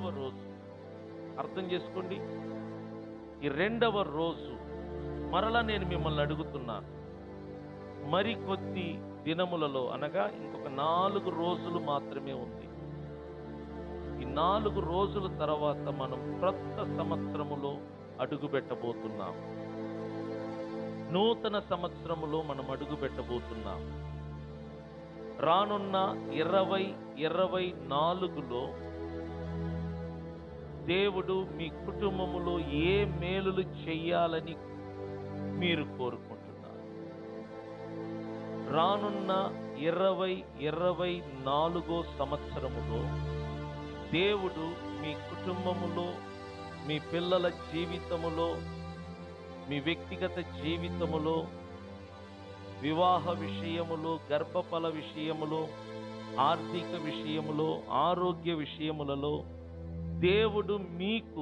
రోజు అర్థం చేసుకోండి ఈ రెండవ రోజు మరలా నేను మిమ్మల్ని అడుగుతున్నాను మరి కొద్ది దినములలో అనగా ఇంకొక నాలుగు రోజులు మాత్రమే ఉంది ఈ నాలుగు రోజుల తర్వాత మనం క్రొత్త సంవత్సరములో అడుగు పెట్టబోతున్నాం నూతన సంవత్సరములో మనం అడుగు పెట్టబోతున్నాం రానున్న ఇరవై ఇరవై నాలుగులో దేవుడు మీ కుటుంబములో ఏ మేలులు చెయ్యాలని మీరు కోరుకుంటున్నారు రానున్న ఇరవై ఇరవై నాలుగో సంవత్సరములో దేవుడు మీ కుటుంబములో మీ పిల్లల జీవితములో మీ వ్యక్తిగత జీవితములో వివాహ విషయములో గర్భఫల విషయములో ఆర్థిక విషయములో ఆరోగ్య విషయములలో దేవుడు మీకు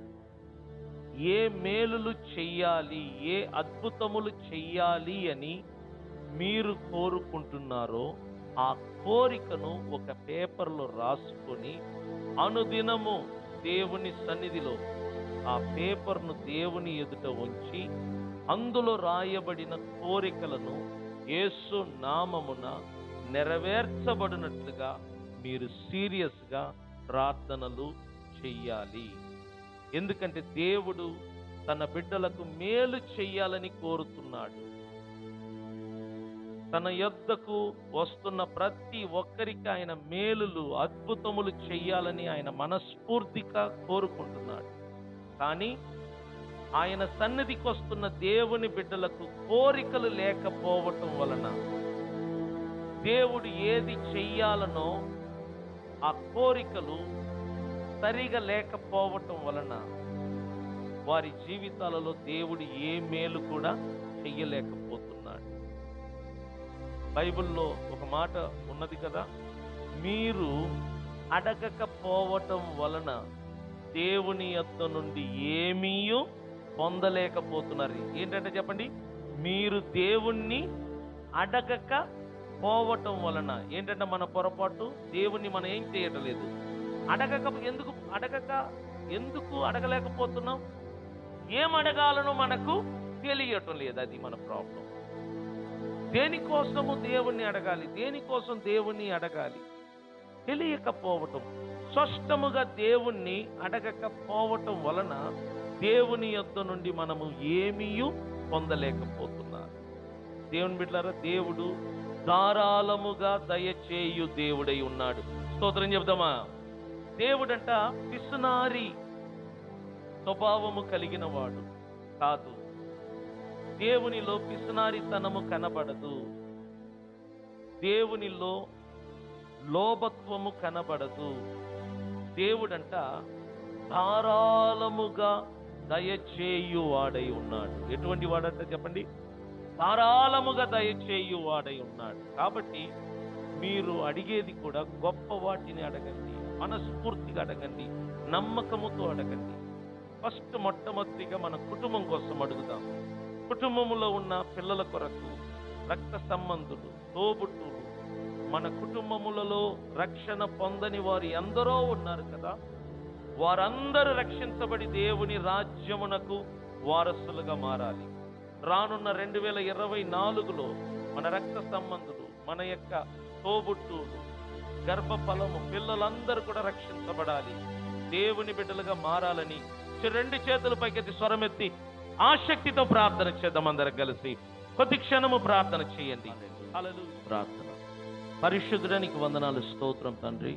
ఏ మేలులు చెయ్యాలి ఏ అద్భుతములు చెయ్యాలి అని మీరు కోరుకుంటున్నారో ఆ కోరికను ఒక పేపర్లో రాసుకొని అనుదినము దేవుని సన్నిధిలో ఆ పేపర్ను దేవుని ఎదుట ఉంచి అందులో రాయబడిన కోరికలను యేసు నామమున నెరవేర్చబడినట్లుగా మీరు సీరియస్గా ప్రార్థనలు చెయ్యాలి ఎందుకంటే దేవుడు తన బిడ్డలకు మేలు చెయ్యాలని కోరుతున్నాడు తన యొద్దకు వస్తున్న ప్రతి ఒక్కరికి ఆయన మేలులు అద్భుతములు చెయ్యాలని ఆయన మనస్ఫూర్తిగా కోరుకుంటున్నాడు కానీ ఆయన సన్నిధికి వస్తున్న దేవుని బిడ్డలకు కోరికలు లేకపోవటం వలన దేవుడు ఏది చెయ్యాలనో ఆ కోరికలు సరిగా లేకపోవటం వలన వారి జీవితాలలో దేవుడు ఏ మేలు కూడా చెయ్యలేకపోతున్నాడు బైబిల్లో ఒక మాట ఉన్నది కదా మీరు అడగకపోవటం వలన దేవుని యొద్ద నుండి ఏమీ పొందలేకపోతున్నారు ఏంటంటే చెప్పండి మీరు దేవుణ్ణి అడగక పోవటం వలన ఏంటంటే మన పొరపాటు దేవుణ్ణి మనం ఏం చేయటం లేదు అడగక ఎందుకు అడగక ఎందుకు అడగలేకపోతున్నాం ఏం అడగాలనో మనకు తెలియటం లేదు అది మన ప్రాబ్లం దేనికోసము దేవుణ్ణి అడగాలి దేనికోసం దేవుణ్ణి అడగాలి తెలియకపోవటం స్పష్టముగా దేవుణ్ణి అడగకపోవటం వలన దేవుని యొద్ద నుండి మనము ఏమీ పొందలేకపోతున్నారు దేవుని బిడ్డారా దేవుడు ధారాళముగా దయచేయు దేవుడై ఉన్నాడు స్తోత్రం చెప్దామా దేవుడంట పిసునారి స్వభావము కలిగిన వాడు కాదు దేవునిలో పిసునారితనము కనబడదు దేవునిలో లోభత్వము కనబడదు దేవుడంట ధారాళముగా దయచేయు వాడై ఉన్నాడు ఎటువంటి వాడంట చెప్పండి ధారాళముగా దయచేయు వాడై ఉన్నాడు కాబట్టి మీరు అడిగేది కూడా గొప్ప వాటిని అడగండి మనస్ఫూర్తిగా అడగండి నమ్మకముతో అడగండి ఫస్ట్ మొట్టమొదటిగా మన కుటుంబం కోసం అడుగుదాం కుటుంబములో ఉన్న పిల్లల కొరకు రక్త సంబంధులు తోబుట్టులు మన కుటుంబములలో రక్షణ పొందని వారు ఎందరో ఉన్నారు కదా వారందరూ రక్షించబడి దేవుని రాజ్యమునకు వారసులుగా మారాలి రానున్న రెండు వేల ఇరవై నాలుగులో మన రక్త సంబంధులు మన యొక్క తోబుట్టులు గర్భఫలము పిల్లలందరూ కూడా రక్షించబడాలి దేవుని బిడ్డలుగా మారాలని చే- రెండు చేతుల పైకెత్తి స్వరమెత్తి ఆసక్తితో ప్రార్థన చేద్దాం అందరం కలిసి కొద్ది క్షణము ప్రార్థన చేయండి హల్లెలూయా. ప్రార్థన పరిశుద్ధుడానికి వందనాలు స్తోత్రం తండ్రి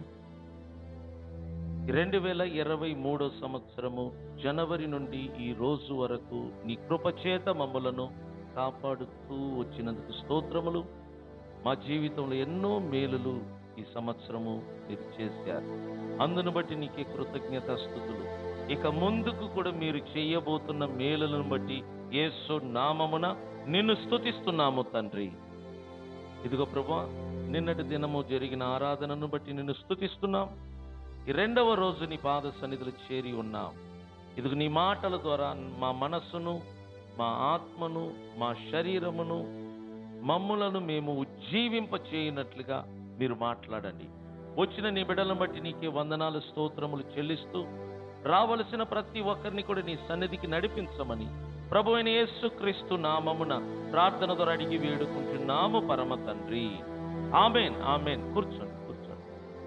రెండు వేల ఇరవై మూడో సంవత్సరము జనవరి నుండి ఈ రోజు వరకు నీ కృపచేత మమ్మలను కాపాడుతూ వచ్చినందుకు స్తోత్రములు మా జీవితంలో ఎన్నో మేలులు ఈ సంవత్సరము మీరు చేశారు అందును బట్టి నీకే కృతజ్ఞత స్థుతులు ఇక ముందుకు కూడా మీరు చేయబోతున్న మేలులను బట్టి యేసు నామమున నిన్ను స్తుతిస్తున్నాము తండ్రి ఇదిగో ప్రభా నిన్నటి దినము జరిగిన ఆరాధనను బట్టి నిన్ను స్తుతిస్తున్నాం ఈ రెండవ రోజు నీ పాద సన్నిధులు చేరి ఉన్నాం ఇదిగో నీ మాటల ద్వారా మా మనస్సును మా ఆత్మను మా శరీరమును మమ్ములను మేము ఉజ్జీవింప చేయనట్లుగా మీరు మాట్లాడండి వచ్చిన నీ బిడ్డలను బట్టి నీకే వందనాలు స్తోత్రములు చెల్లిస్తూ రావలసిన ప్రతి ఒక్కరిని కూడా నీ సన్నిధికి నడిపించమని ప్రభు అయిన యేసుక్రీస్తు నామమున ప్రార్థన ద్వారా అడిగి వేడుకుంటున్నాము పరమ తండ్రి ఆమెన్ ఆమెన్ కూర్చోండి కూర్చోండి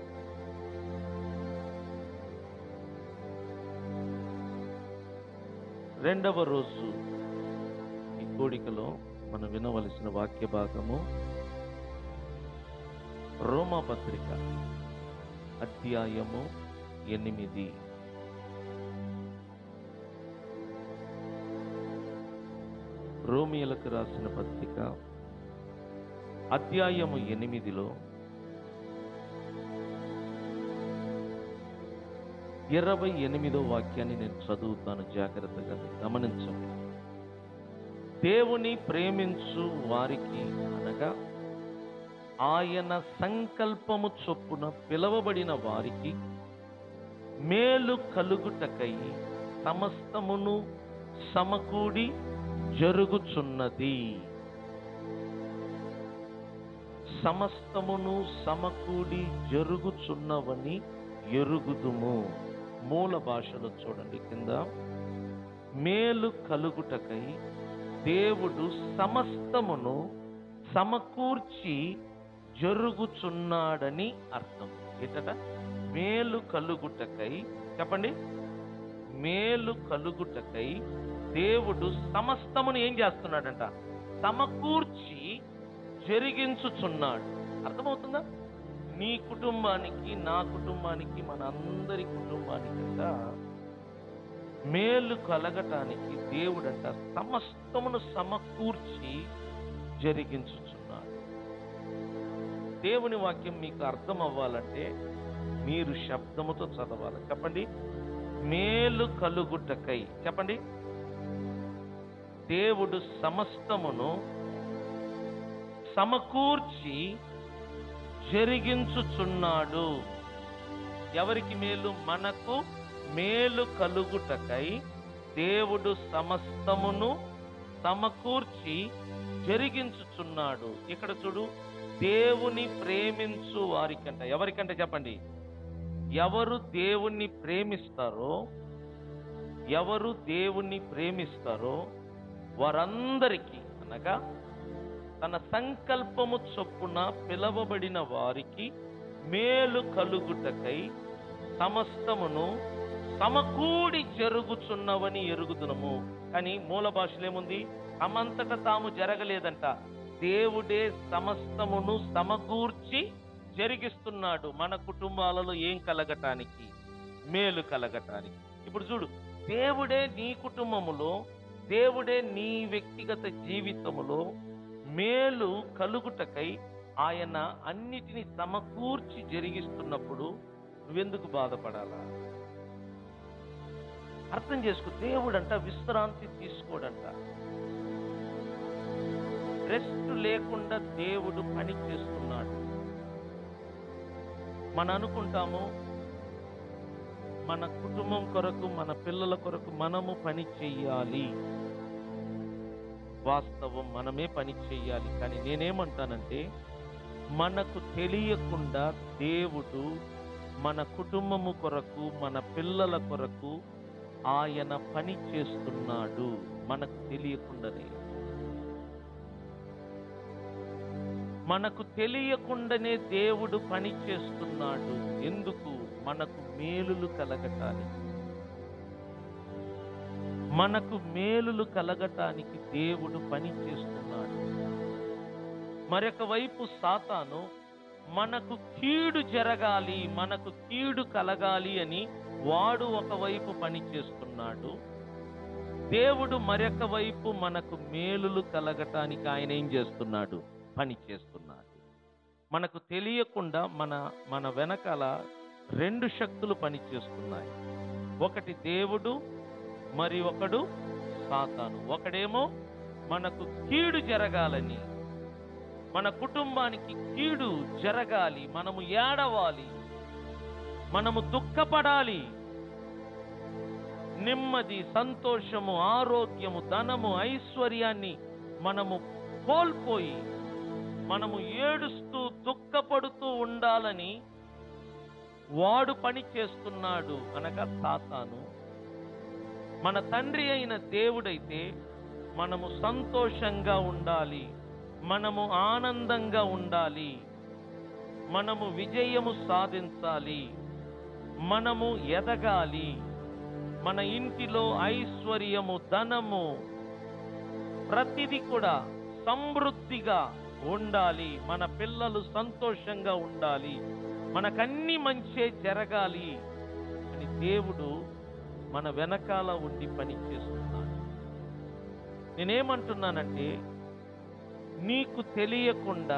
రెండవ రోజు ఈ కోడికలో మనం వినవలసిన వాక్య భాగము రోమా పత్రిక అధ్యాయము ఎనిమిది రోమియలకు రాసిన పత్రిక అధ్యాయము ఎనిమిదిలో ఇరవై ఎనిమిదో వాక్యాన్ని నేను చదువుతాను జాగ్రత్తగా గమనించండి దేవుని ప్రేమించు వారికి అనగా ఆయన సంకల్పము చొప్పున పిలవబడిన వారికి మేలు కలుగుటకై సమస్తమును సమకూడి జరుగుచున్నది సమస్తమును సమకూడి జరుగుచున్నవని ఎరుగుదుము మూల భాషలో చూడండి కింద మేలు కలుగుటకై దేవుడు సమస్తమును సమకూర్చి జరుగుచున్నాడని అర్థం ఏంటట మేలు కలుగుటకై చెప్పండి మేలు కలుగుటకై దేవుడు సమస్తమును ఏం చేస్తున్నాడంట సమకూర్చి జరిగించుచున్నాడు అర్థమవుతుందా నీ కుటుంబానికి నా కుటుంబానికి మన అందరి కుటుంబానికి మేలు కలగటానికి దేవుడంట సమస్తమును సమకూర్చి జరిగించుచున్నాడు దేవుని వాక్యం మీకు అర్థం అవ్వాలంటే మీరు శబ్దముతో చదవాలి చెప్పండి మేలు కలుగుటకై చెప్పండి దేవుడు సమస్తమును సమకూర్చి జరిగించుచున్నాడు ఎవరికి మేలు మనకు మేలు కలుగుటకై దేవుడు సమస్తమును సమకూర్చి జరిగించుచున్నాడు ఇక్కడ చూడు దేవుని ప్రేమించు వారికంట ఎవరికంట చెప్పండి ఎవరు దేవుణ్ణి ప్రేమిస్తారో ఎవరు దేవుణ్ణి ప్రేమిస్తారో వారందరికీ అనగా తన సంకల్పము చొప్పున పిలవబడిన వారికి మేలు కలుగుటకై సమస్తమును సమకూడి జరుగుచున్నవని ఎరుగుదునము కానీ మూల భాషలో ఏముంది తమంతట తాము జరగలేదంట దేవుడే సమస్తమును సమకూర్చి జరిగిస్తున్నాడు మన కుటుంబాలలో ఏం కలగటానికి మేలు కలగటానికి ఇప్పుడు చూడు దేవుడే నీ కుటుంబములో దేవుడే నీ వ్యక్తిగత జీవితములో మేలు కలుగుటకై ఆయన అన్నిటిని సమకూర్చి జరిగిస్తున్నప్పుడు నువ్వెందుకు బాధపడాలా అర్థం చేసుకో దేవుడంట విశ్రాంతి తీసుకోడంట రెస్ట్ లేకుండా దేవుడు పని చేస్తున్నాడు మనం అనుకుంటాము మన కుటుంబం కొరకు మన పిల్లల కొరకు మనము పని చెయ్యాలి వాస్తవం మనమే పని చెయ్యాలి కానీ నేనేమంటానంటే మనకు తెలియకుండా దేవుడు మన కుటుంబము కొరకు మన పిల్లల కొరకు ఆయన పని చేస్తున్నాడు మనకు తెలియకుండానే మనకు తెలియకుండానే దేవుడు పని చేస్తున్నాడు ఎందుకు మనకు మేలులు కలగటానికి మనకు మేలులు కలగటానికి దేవుడు పని చేస్తున్నాడు మరొక వైపు సాతాను మనకు కీడు జరగాలి మనకు కీడు కలగాలి అని వాడు ఒకవైపు పని చేస్తున్నాడు దేవుడు మరొక వైపు మనకు మేలులు కలగటానికి ఆయన ఏం చేస్తున్నాడు పని చేస్తున్నాడు మనకు తెలియకుండా మన మన వెనకాల రెండు శక్తులు పనిచేస్తున్నాయి ఒకటి దేవుడు మరి ఒకడు సాతాను ఒకడేమో మనకు కీడు జరగాలని మన కుటుంబానికి కీడు జరగాలి మనము ఏడవాలి మనము దుఃఖపడాలి నెమ్మది సంతోషము ఆరోగ్యము ధనము ఐశ్వర్యాన్ని మనము కోల్పోయి మనము ఏడుస్తూ దుఃఖపడుతూ ఉండాలని వాడు పని చేస్తున్నాడు అనగా సాతాను మన తండ్రి అయిన దేవుడైతే మనము సంతోషంగా ఉండాలి మనము ఆనందంగా ఉండాలి మనము విజయము సాధించాలి మనము ఎదగాలి మన ఇంటిలో ఐశ్వర్యము ధనము ప్రతిది కూడా సమృద్ధిగా ఉండాలి మన పిల్లలు సంతోషంగా ఉండాలి మనకన్నీ మంచే జరగాలి అని దేవుడు మన వెనకాల ఉండి పని చేస్తున్నాడు నేనేమంటున్నానంటే నీకు తెలియకుండా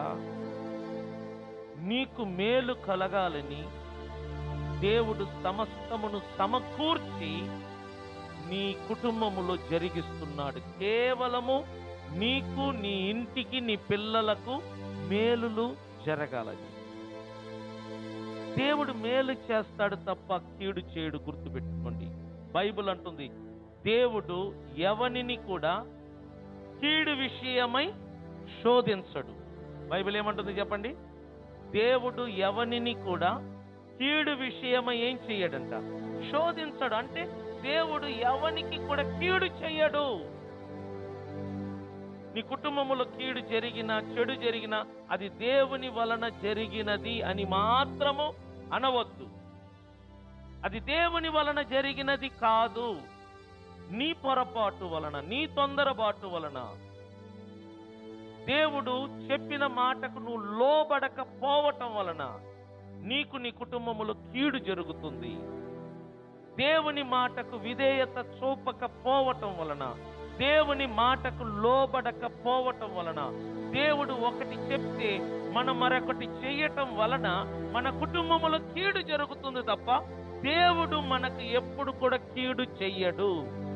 నీకు మేలు కలగాలని దేవుడు సమస్తమును సమకూర్చి నీ కుటుంబములో జరిగిస్తున్నాడు కేవలము నీకు నీ ఇంటికి నీ పిల్లలకు మేలులు జరగాలని దేవుడు మేలు చేస్తాడు తప్ప కీడు చేయడు గుర్తుపెట్టుకోండి బైబిల్ అంటుంది దేవుడు ఎవనిని కూడా కీడు విషయమై శోధించడు బైబిల్ ఏమంటుంది చెప్పండి దేవుడు ఎవనిని కూడా కీడు విషయమై ఏం చెయ్యడంట శోధించడు అంటే దేవుడు ఎవనికి కూడా కీడు చెయ్యడు నీ కుటుంబములో కీడు జరిగిన చెడు జరిగిన అది దేవుని వలన జరిగినది అని మాత్రము అనవద్దు అది దేవుని వలన జరిగినది కాదు నీ పొరపాటు వలన నీ తొందరపాటు వలన దేవుడు చెప్పిన మాటకు నువ్వు లోబడకపోవటం వలన నీకు నీ కుటుంబములో కీడు జరుగుతుంది దేవుని మాటకు విధేయత చూపకపోవటం వలన దేవుని మాటకు లోబడకపోవటం వలన దేవుడు ఒకటి చెప్తే మనం మరొకటి చెయ్యటం వలన మన కుటుంబములో కీడు జరుగుతుంది తప్ప దేవుడు మనకు ఎప్పుడు కూడా కీడు చెయ్యడు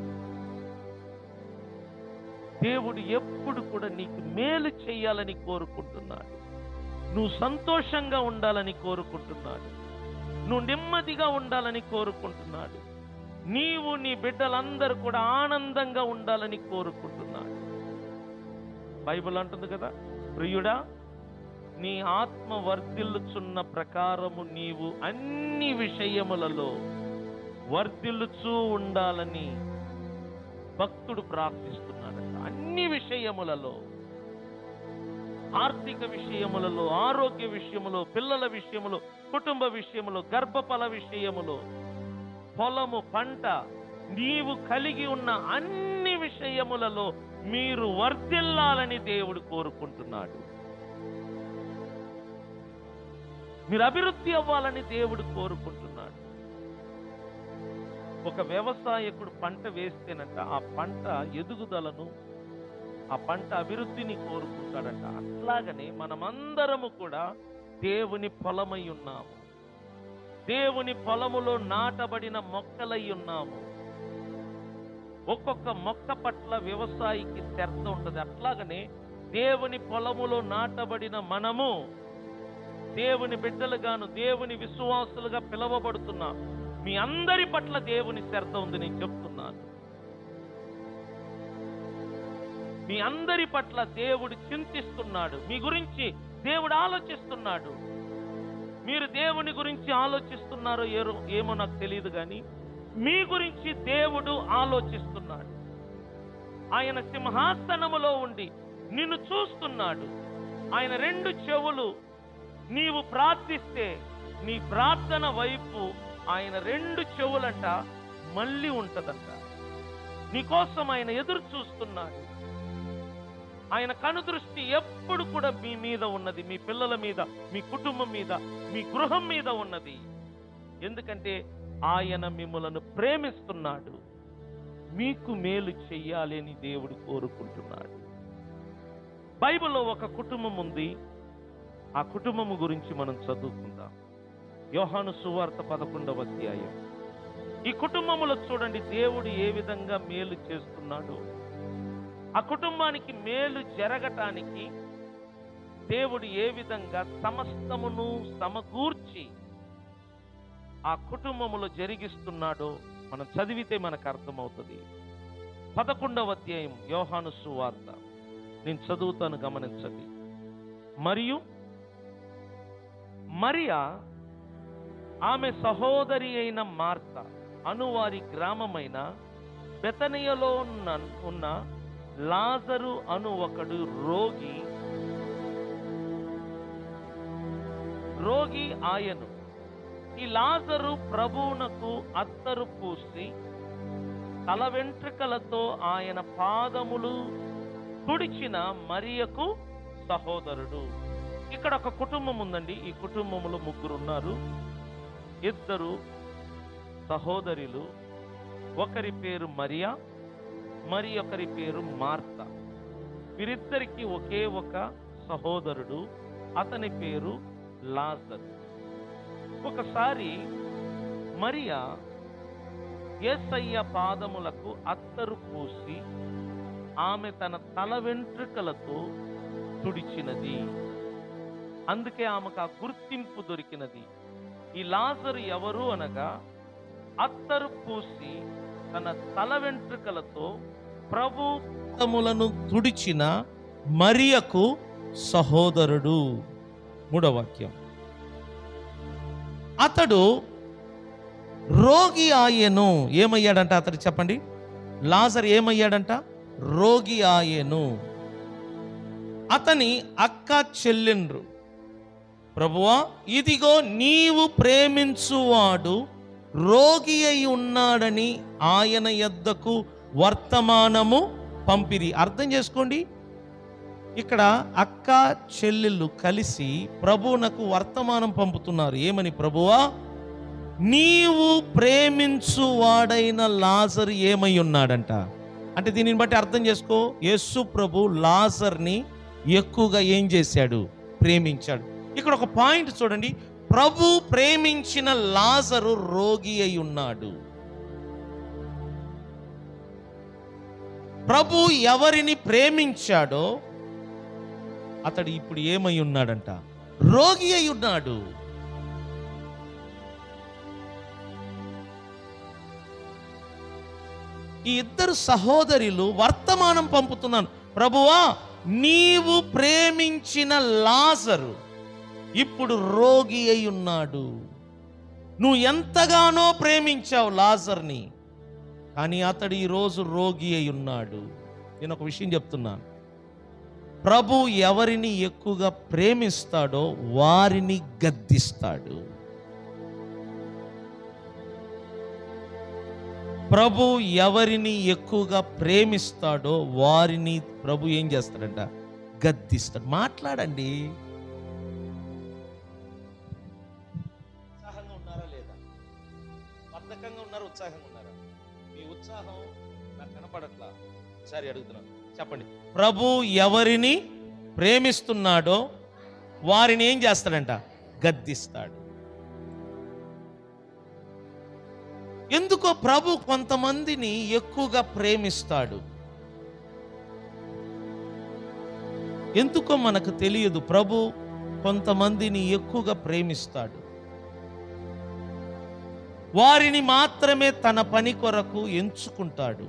దేవుడు ఎప్పుడు కూడా నీకు మేలు చేయాలని కోరుకుంటున్నాడు నువ్వు సంతోషంగా ఉండాలని కోరుకుంటున్నాడు నువ్వు నెమ్మదిగా ఉండాలని కోరుకుంటున్నాడు నీవు నీ బిడ్డలందరూ కూడా ఆనందంగా ఉండాలని కోరుకుంటున్నాడు బైబిల్ అంటుంది కదా ప్రియుడా నీ ఆత్మ వర్ధిల్లుచున్న ప్రకారము నీవు అన్ని విషయములలో వర్ధిల్లుచూ ఉండాలని భక్తుడు ప్రార్థిస్తున్నాడట అన్ని విషయములలో ఆర్థిక విషయములలో ఆరోగ్య విషయములో పిల్లల విషయములో కుటుంబ విషయములో గర్భఫల విషయములో పొలము పంట నీవు కలిగి ఉన్న అన్ని విషయములలో మీరు వర్ధిల్లాలని దేవుడు కోరుకుంటున్నాడు మీరు అభివృద్ధి అవ్వాలని దేవుడు కోరుకుంటున్నాడు ఒక వ్యవసాయకుడు పంట వేస్తేనంట ఆ పంట ఎదుగుదలను ఆ పంట అభివృద్ధిని కోరుకుంటాడంట అట్లాగనే మనమందరము కూడా దేవుని పొలమై ఉన్నాము దేవుని పొలములో నాటబడిన మొక్కలై ఉన్నాము ఒక్కొక్క మొక్క పట్ల వ్యవసాయికి శ్రద్ధ ఉంటుంది అట్లాగనే దేవుని పొలములో నాటబడిన మనము దేవుని బిడ్డలుగాను దేవుని విశ్వాసులుగా పిలువబడుతున్నాం మీ అందరి పట్ల దేవుని శ్రద్ధ ఉంది నేను చెప్తున్నాను మీ అందరి పట్ల దేవుడు చింతిస్తున్నాడు మీ గురించి దేవుడు ఆలోచిస్తున్నాడు మీరు దేవుని గురించి ఆలోచిస్తున్నారో ఏరో ఏమో నాకు తెలియదు కానీ మీ గురించి దేవుడు ఆలోచిస్తున్నాడు ఆయన సింహాసనములో ఉండి నిన్ను చూస్తున్నాడు ఆయన రెండు చెవులు నీవు ప్రార్థిస్తే నీ ప్రార్థన వైపు ఆయన రెండు చెవులంట మళ్ళీ ఉంటదంట నీకోసం ఆయన ఎదురు చూస్తున్నాడు ఆయన కనుదృష్టి ఎప్పుడు కూడా మీ మీద ఉన్నది మీ పిల్లల మీద మీ కుటుంబం మీద మీ గృహం మీద ఉన్నది ఎందుకంటే ఆయన మిమ్మలను ప్రేమిస్తున్నాడు మీకు మేలు చెయ్యాలి అని దేవుడు కోరుకుంటున్నాడు బైబిల్లో ఒక కుటుంబం ఉంది ఆ కుటుంబము గురించి మనం చదువుకుందాం యోహాను సువార్త పదకొండవ అధ్యాయం ఈ కుటుంబములో చూడండి దేవుడు ఏ విధంగా మేలు చేస్తున్నాడు ఆ కుటుంబానికి మేలు జరగటానికి దేవుడు ఏ విధంగా సమస్తమును సమకూర్చి ఆ కుటుంబములో జరిగిస్తున్నాడో మనం చదివితే మనకు అర్థమవుతుంది పదకొండవ అధ్యాయం యోహాను సువార్త నేను చదువుతాను గమనించండి మరియు మరియా ఆమె సహోదరి అయిన మార్త అనువారి గ్రామమైన బెతనియలో ఉన్న ఉన్న లాజరు అను ఒకడు రోగి రోగి ఆయను ఈ లాజరు ప్రభువునకు అత్తరు పూసి తల వెంట్రుకలతో ఆయన పాదములు తుడిచిన మరియకు సహోదరుడు ఇక్కడ ఒక కుటుంబం ఉందండి ఈ కుటుంబంలో ముగ్గురు ఉన్నారు ఇద్దరు సహోదరులు ఒకరి పేరు మరియా మరి ఒకరి పేరు మార్త వీరిద్దరికి ఒకే ఒక సహోదరుడు అతని పేరు లాజర్ ఒకసారి మరియా యేసయ్య పాదములకు అత్తరు పూసి ఆమె తన తల వెంట్రుకలతో తుడిచినది అందుకే ఆమెకు ఆ గుర్తింపు దొరికినది ఈ లాజరు ఎవరు అనగా అత్తరు పూసి తన తల వెంట్రుకలతో ప్రభు పాదములను తుడిచిన మరియకు సహోదరుడు మూడవ వాక్యం అతడు రోగి ఆయను ఏమయ్యాడంట అతడు చెప్పండి లాజర్ ఏమయ్యాడంట రోగి ఆయను అతని అక్క చెల్లెండ్రు ప్రభువా ఇదిగో నీవు ప్రేమించువాడు రోగి అయి ఉన్నాడని ఆయన యొద్దకు వర్తమానము పంపిరి అర్థం చేసుకోండి ఇక్కడ అక్క చెల్లెళ్ళు కలిసి ప్రభువునకు వర్తమానం పంపుతున్నారు ఏమని ప్రభువా నీవు ప్రేమించు వాడైన లాజర్ ఏమై ఉన్నాడంట అంటే దీనిని బట్టి అర్థం చేసుకో యేసు ప్రభు లాజర్ని ఎక్కువగా ఏం చేశాడు ప్రేమించాడు ఇక్కడ ఒక పాయింట్ చూడండి ప్రభు ప్రేమించిన లాజరు రోగి అయి ఉన్నాడు ప్రభు ఎవరిని ప్రేమించాడో అతడు ఇప్పుడు ఏమై ఉన్నాడంట రోగి అయి ఉన్నాడు ఈ ఇద్దరు సహోదరులు వర్తమానం పంపుతున్నాను ప్రభువా నీవు ప్రేమించిన లాజరు ఇప్పుడు రోగి అయి ఉన్నాడు నువ్వు ఎంతగానో ప్రేమించావు లాజర్ని కానీ అతడు ఈరోజు రోగి అయి ఉన్నాడు నేను ఒక విషయం చెప్తున్నాను ప్రభు ఎవరిని ఎక్కువగా ప్రేమిస్తాడో వారిని గద్దిస్తాడు ప్రభు ఎవరిని ఎక్కువగా ప్రేమిస్తాడో వారిని ప్రభు ఏం చేస్తాడంట గద్దిస్తాడు మాట్లాడండి ఉత్సాహంగా ఉన్నారా లేదా బద్ధకంగా ఉన్నారా ఉత్సాహంగా ఉన్నారా మీ ఉత్సాహం నాకు కనపడట్లా సరే అడుగుతున్నాను చెప్పండి ప్రభు ఎవరిని ప్రేమిస్తున్నాడో వారిని ఏం చేస్తాడంట గద్దిస్తాడు ఎందుకో ప్రభు కొంతమందిని ఎక్కువగా ప్రేమిస్తాడు ఎందుకో మనకు తెలియదు ప్రభు కొంతమందిని ఎక్కువగా ప్రేమిస్తాడు వారిని మాత్రమే తన పని కొరకు ఎంచుకుంటాడు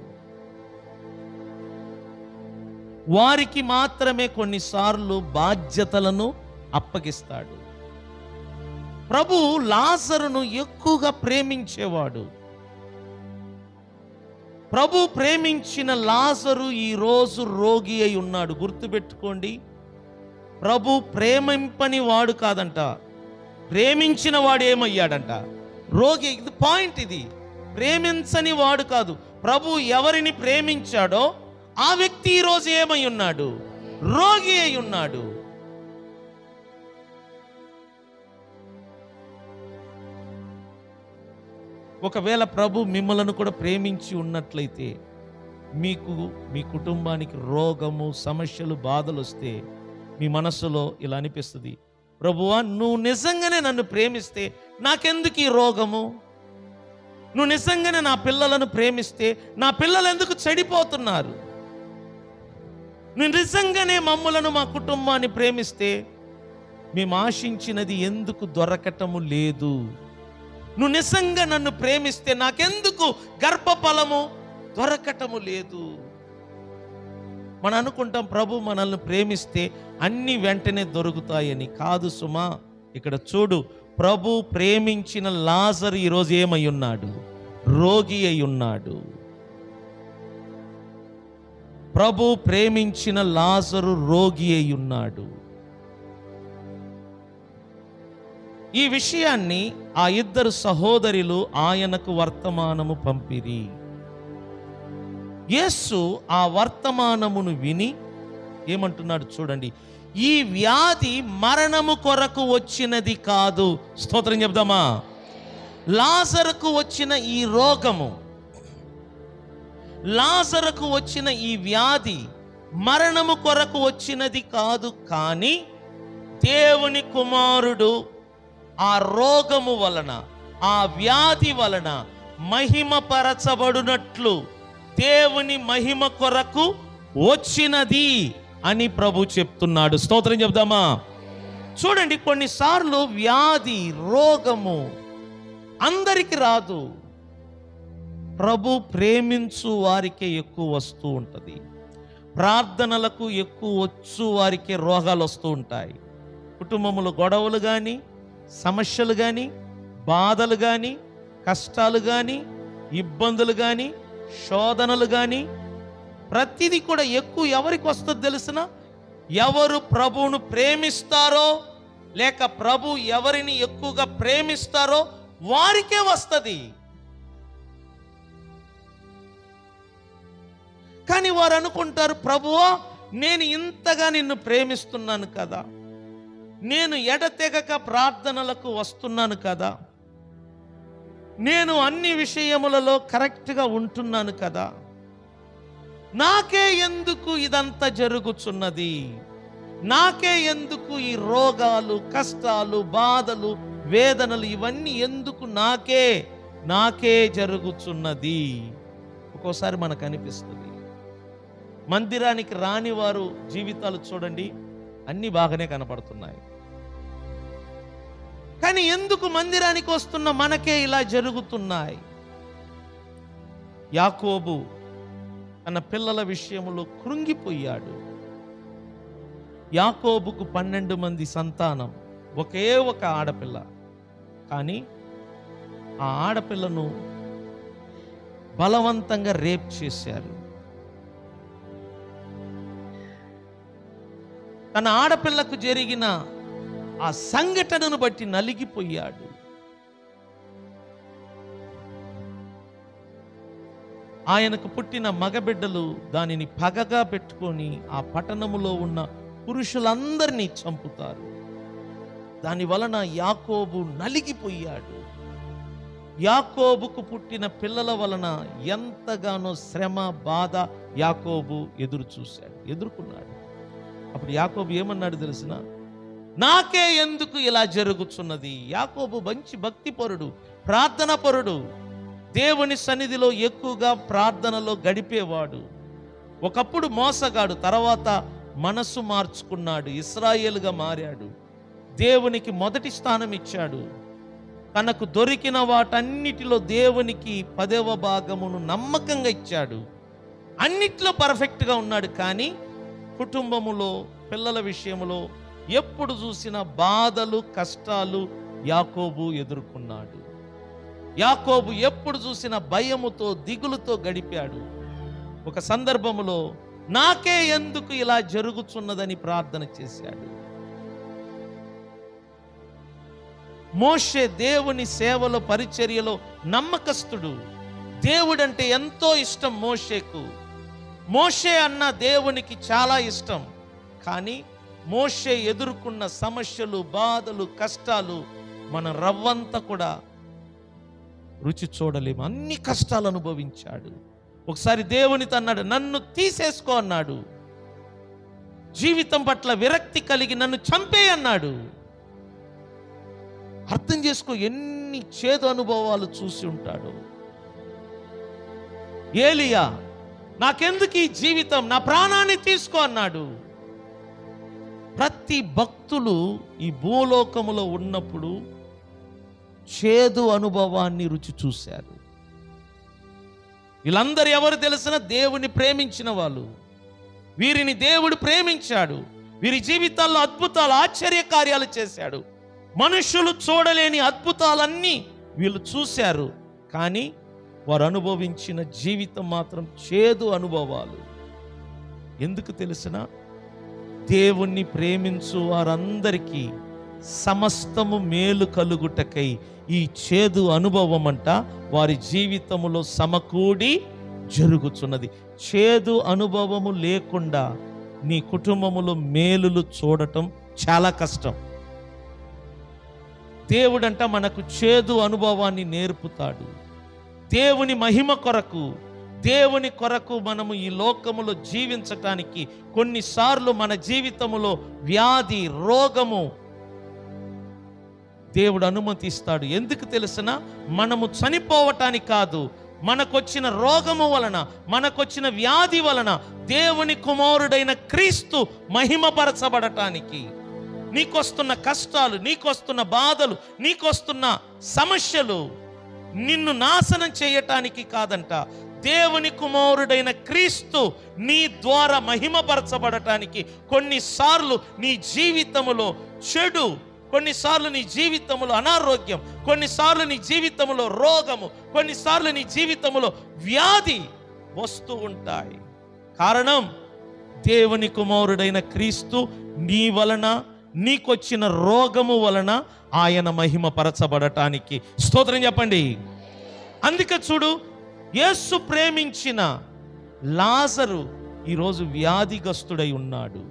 వారికి మాత్రమే కొన్నిసార్లు బాధ్యతలను అప్పగిస్తాడు ప్రభు లాజరును ఎక్కువగా ప్రేమించేవాడు ప్రభు ప్రేమించిన లాజరు ఈ రోజు రోగి అయి ఉన్నాడు గుర్తుపెట్టుకోండి ప్రభు ప్రేమింపని వాడు కాదంట ప్రేమించిన వాడు ఏమయ్యాడంట రోగి ఇది పాయింట్ ఇది ప్రేమించని వాడు కాదు ప్రభు ఎవరిని ప్రేమించాడో ఆ వ్యక్తి ఈ రోజు ఏమై ఉన్నాడు రోగి అయి ఉన్నాడు ఒకవేళ ప్రభు మిమ్మలను కూడా ప్రేమించి ఉన్నట్లయితే మీకు మీ కుటుంబానికి రోగము సమస్యలు బాధలు వస్తే మీ మనస్సులో ఇలా అనిపిస్తుంది ప్రభువా నువ్వు నిజంగానే నన్ను ప్రేమిస్తే నాకెందుకు ఈ రోగము నువ్వు నిజంగానే నా పిల్లలను ప్రేమిస్తే నా పిల్లలు ఎందుకు చెడిపోతున్నారు నువ్వు నిజంగానే మమ్ములను మా కుటుంబాన్ని ప్రేమిస్తే మేము ఆశించినది ఎందుకు దొరకటము లేదు నువ్వు నిజంగా నన్ను ప్రేమిస్తే నాకెందుకు గర్భఫలము దొరకటము లేదు మనం అనుకుంటాం ప్రభు మనల్ని ప్రేమిస్తే అన్ని వెంటనే దొరుకుతాయని కాదు సుమా ఇక్కడ చూడు ప్రభు ప్రేమించిన లాజర్ ఈరోజు ఏమై ఉన్నాడు రోగి అయి ఉన్నాడు ప్రభు ప్రేమించిన లాజరు రోగి అయి ఉన్నాడు ఈ విషయాన్ని ఆ ఇద్దరు సహోదరులు ఆయనకు వర్తమానము పంపిరి యేసు ఆ వర్తమానమును విని ఏమంటున్నాడు చూడండి ఈ వ్యాధి మరణము కొరకు వచ్చినది కాదు స్తోత్రం చెప్దామా లాజరుకు వచ్చిన ఈ రోగము లాజరుకు వచ్చిన ఈ వ్యాధి మరణము కొరకు వచ్చినది కాదు కానీ దేవుని కుమారుడు ఆ రోగము వలన ఆ వ్యాధి వలన మహిమపరచబడునట్లు దేవుని మహిమ కొరకు వచ్చినది అని ప్రభు చెప్తున్నాడు స్తోత్రం చెప్దామా చూడండి కొన్నిసార్లు వ్యాధి రోగము అందరికి రాదు ప్రభు ప్రేమించు వారికే ఎక్కువ వస్తూ ఉంటుంది ప్రార్థనలకు ఎక్కువ వచ్చు వారికే రోగాలు వస్తూ ఉంటాయి కుటుంబములో గొడవలు కానీ సమస్యలు కానీ బాధలు కానీ కష్టాలు కానీ ఇబ్బందులు కానీ శోధనలు కానీ ప్రతిదీ కూడా ఎక్కువ ఎవరికి వస్తుందో తెలిసిన ఎవరు ప్రభువును ప్రేమిస్తారో లేక ప్రభు ఎవరిని ఎక్కువగా ప్రేమిస్తారో వారికే వస్తుంది కానీ వారు అనుకుంటారు ప్రభువా నేను ఇంతగా నిన్ను ప్రేమిస్తున్నాను కదా నేను ఎడతెగక ప్రార్థనలకు వస్తున్నాను కదా నేను అన్ని విషయములలో కరెక్ట్గా ఉంటున్నాను కదా నాకే ఎందుకు ఇదంతా జరుగుచున్నది నాకే ఎందుకు ఈ రోగాలు కష్టాలు బాధలు వేదనలు ఇవన్నీ ఎందుకు నాకే నాకే జరుగుచున్నది ఒక్కోసారి మనకు అనిపిస్తుంది మందిరానికి రాని వారు జీవితాలు చూడండి అన్ని బాగానే కనపడుతున్నాయి కానీ ఎందుకు మందిరానికి వస్తున్న మనకే ఇలా జరుగుతున్నాయి యాకోబు తన పిల్లల విషయంలో కృంగిపోయాడు యాకోబుకు పన్నెండు మంది సంతానం ఒకే ఒక ఆడపిల్ల కానీ ఆ ఆడపిల్లను బలవంతంగా రేప్ చేశారు తన ఆడపిల్లకు జరిగిన ఆ సంఘటనను బట్టి నలిగిపోయాడు ఆయనకు పుట్టిన మగబిడ్డలు దానిని పగగా పెట్టుకొని ఆ పట్టణములో ఉన్న పురుషులందరినీ చంపుతారు దాని వలన యాకోబు నలిగిపోయాడు యాకోబుకు పుట్టిన పిల్లల వలన ఎంతగానో శ్రమ బాధ యాకోబు ఎదురు చూశాడు ఎదుర్కొన్నాడు అప్పుడు యాకోబు ఏమన్నాడు తెలిసిన నాకే ఎందుకు ఇలా జరుగుతున్నది యాకోబు మంచి భక్తిపరుడు ప్రార్థన పరుడు దేవుని సన్నిధిలో ఎక్కువగా ప్రార్థనలో గడిపేవాడు ఒకప్పుడు మోసగాడు తర్వాత మనసు మార్చుకున్నాడు ఇస్రాయేలుగా మారాడు దేవునికి మొదటి స్థానం ఇచ్చాడు తనకు దొరికిన వాటన్నిటిలో దేవునికి పదవ భాగమును నమ్మకంగా ఇచ్చాడు అన్నిట్లో పర్ఫెక్ట్గా ఉన్నాడు కానీ కుటుంబములో పిల్లల విషయములో ఎప్పుడు చూసిన బాధలు కష్టాలు యాకోబు ఎదుర్కొన్నాడు యాకోబు ఎప్పుడు చూసిన భయముతో దిగులుతో గడిపాడు ఒక సందర్భములో నాకే ఎందుకు ఇలా జరుగుతున్నదని ప్రార్థన చేశాడు మోషే దేవుని సేవలో పరిచర్యలో నమ్మకస్తుడు దేవుడంటే ఎంతో ఇష్టం మోషేకు మోషే అన్న దేవునికి చాలా ఇష్టం కానీ మోషే ఎదుర్కొన్న సమస్యలు బాధలు కష్టాలు మన రవ్వంతా కూడా రుచి చూడలేము అన్ని కష్టాలు అనుభవించాడు ఒకసారి దేవునితో అన్నాడు నన్ను తీసేసుకో అన్నాడు జీవితం పట్ల విరక్తి కలిగి నన్ను చంపే అన్నాడు అర్థం చేసుకో ఎన్ని చేదు అనుభవాలు చూసి ఉంటాడు ఏలియా నాకెందుకు ఈ జీవితం నా ప్రాణాన్ని తీసుకో అన్నాడు ప్రతి భక్తులు ఈ భూలోకములో ఉన్నప్పుడు చేదు అనుభవాన్ని రుచి చూశారు వీళ్ళందరూ ఎవరు తెలిసిన దేవుని ప్రేమించిన వాళ్ళు వీరిని దేవుడు ప్రేమించాడు వీరి జీవితాల్లో అద్భుతాలు ఆశ్చర్య కార్యాలు చేశాడు మనుషులు చూడలేని అద్భుతాలన్నీ వీళ్ళు చూశారు కానీ వారు అనుభవించిన జీవితం మాత్రం చేదు అనుభవాలు ఎందుకు తెలిసిన దేవుణ్ణి ప్రేమించు వారందరికీ సమస్తము మేలు కలుగుటకై ఈ చేదు అనుభవం అంట వారి జీవితములో సమకూడి జరుగుచున్నది చేదు అనుభవము లేకుండా నీ కుటుంబములో మేలులు చూడటం చాలా కష్టం దేవుడంట మనకు చేదు అనుభవాన్ని నేర్పుతాడు దేవుని మహిమ కొరకు దేవుని కొరకు మనము ఈ లోకములో జీవించటానికి కొన్నిసార్లు మన జీవితములో వ్యాధి రోగము దేవుడు అనుమతిస్తాడు ఎందుకు తెలిసిన మనము చనిపోవటానికి కాదు మనకొచ్చిన రోగము వలన మనకొచ్చిన వ్యాధి వలన దేవుని కుమారుడైన క్రీస్తు మహిమపరచబడటానికి నీకొస్తున్న కష్టాలు నీకొస్తున్న బాధలు నీకొస్తున్న సమస్యలు నిన్ను నాశనం చేయటానికి కాదంట దేవుని కుమారుడైన క్రీస్తు నీ ద్వారా మహిమపరచబడటానికి కొన్నిసార్లు నీ జీవితములో చెడు కొన్నిసార్లు నీ జీవితములో అనారోగ్యం కొన్నిసార్లు నీ జీవితములో రోగము కొన్నిసార్లు నీ జీవితములో వ్యాధి వస్తూ ఉంటాయి కారణం దేవుని కుమారుడైన క్రీస్తు నీ వలన నీకొచ్చిన రోగము వలన ఆయన మహిమ పరచబడటానికి స్తోత్రం చెప్పండి అందుకే చూడు యేసు ప్రేమించిన లాజరు ఈరోజు వ్యాధిగ్రస్తుడై ఉన్నాడు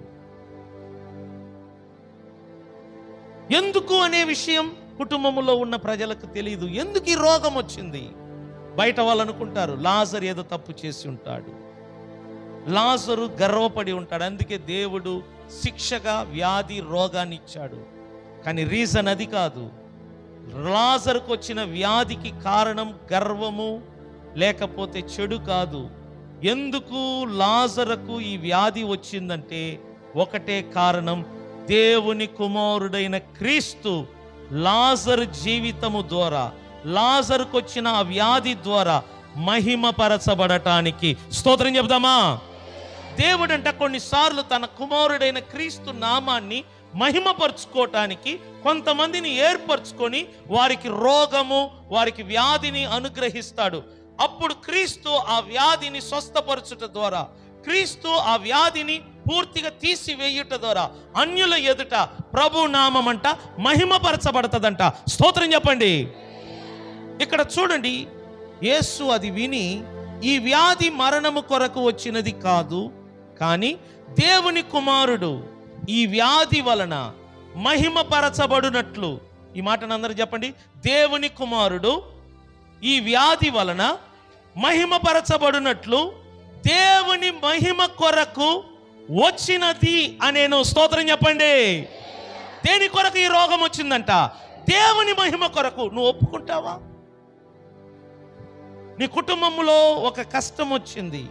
ఎందుకు అనే విషయం కుటుంబములో ఉన్న ప్రజలకు తెలియదు ఎందుకు ఈ రోగం వచ్చింది బయట వాళ్ళు అనుకుంటారు లాజర్ ఏదో తప్పు చేసి ఉంటాడు లాజరు గర్వపడి ఉంటాడు అందుకే దేవుడు శిక్షగా వ్యాధి రోగాన్ని ఇచ్చాడు కానీ రీజన్ అది కాదు లాజర్కు వచ్చిన వ్యాధికి కారణం గర్వము లేకపోతే చెడు కాదు ఎందుకు లాజరకు ఈ వ్యాధి వచ్చిందంటే ఒకటే కారణం దేవుని కుమారుడైన క్రీస్తు లాజరు జీవితము ద్వారా లాజరుకు వచ్చిన ఆ వ్యాధి ద్వారా మహిమపరచబడటానికి స్తోత్రం చెప్దామా దేవుడంట కొన్నిసార్లు తన కుమారుడైన క్రీస్తు నామాన్ని మహిమపరుచుకోవటానికి కొంతమందిని ఏర్పరచుకొని వారికి రోగము వారికి వ్యాధిని అనుగ్రహిస్తాడు అప్పుడు క్రీస్తు ఆ వ్యాధిని స్వస్థపరచుట ద్వారా క్రీస్తు ఆ వ్యాధిని పూర్తిగా తీసివేయుట ద్వారా అన్యుల ఎదుట ప్రభు నామం అంట మహిమపరచబడుతుందంట స్తోత్రం చెప్పండి ఇక్కడ చూడండి యేసు అది విని ఈ వ్యాధి మరణము కొరకు వచ్చినది కాదు కానీ దేవుని కుమారుడు ఈ వ్యాధి వలన మహిమపరచబడునట్లు ఈ మాటను అందరూ చెప్పండి దేవుని కుమారుడు ఈ వ్యాధి వలన మహిమపరచబడునట్లు దేవుని మహిమ కొరకు వచ్చినది అనేను స్తోత్రం చెప్పండి దేని కొరకు ఈ రోగం వచ్చిందంట దేవుని మహిమ కొరకు నువ్వు ఒప్పుకుంటావా నీ కుటుంబంలో ఒక కష్టం వచ్చింది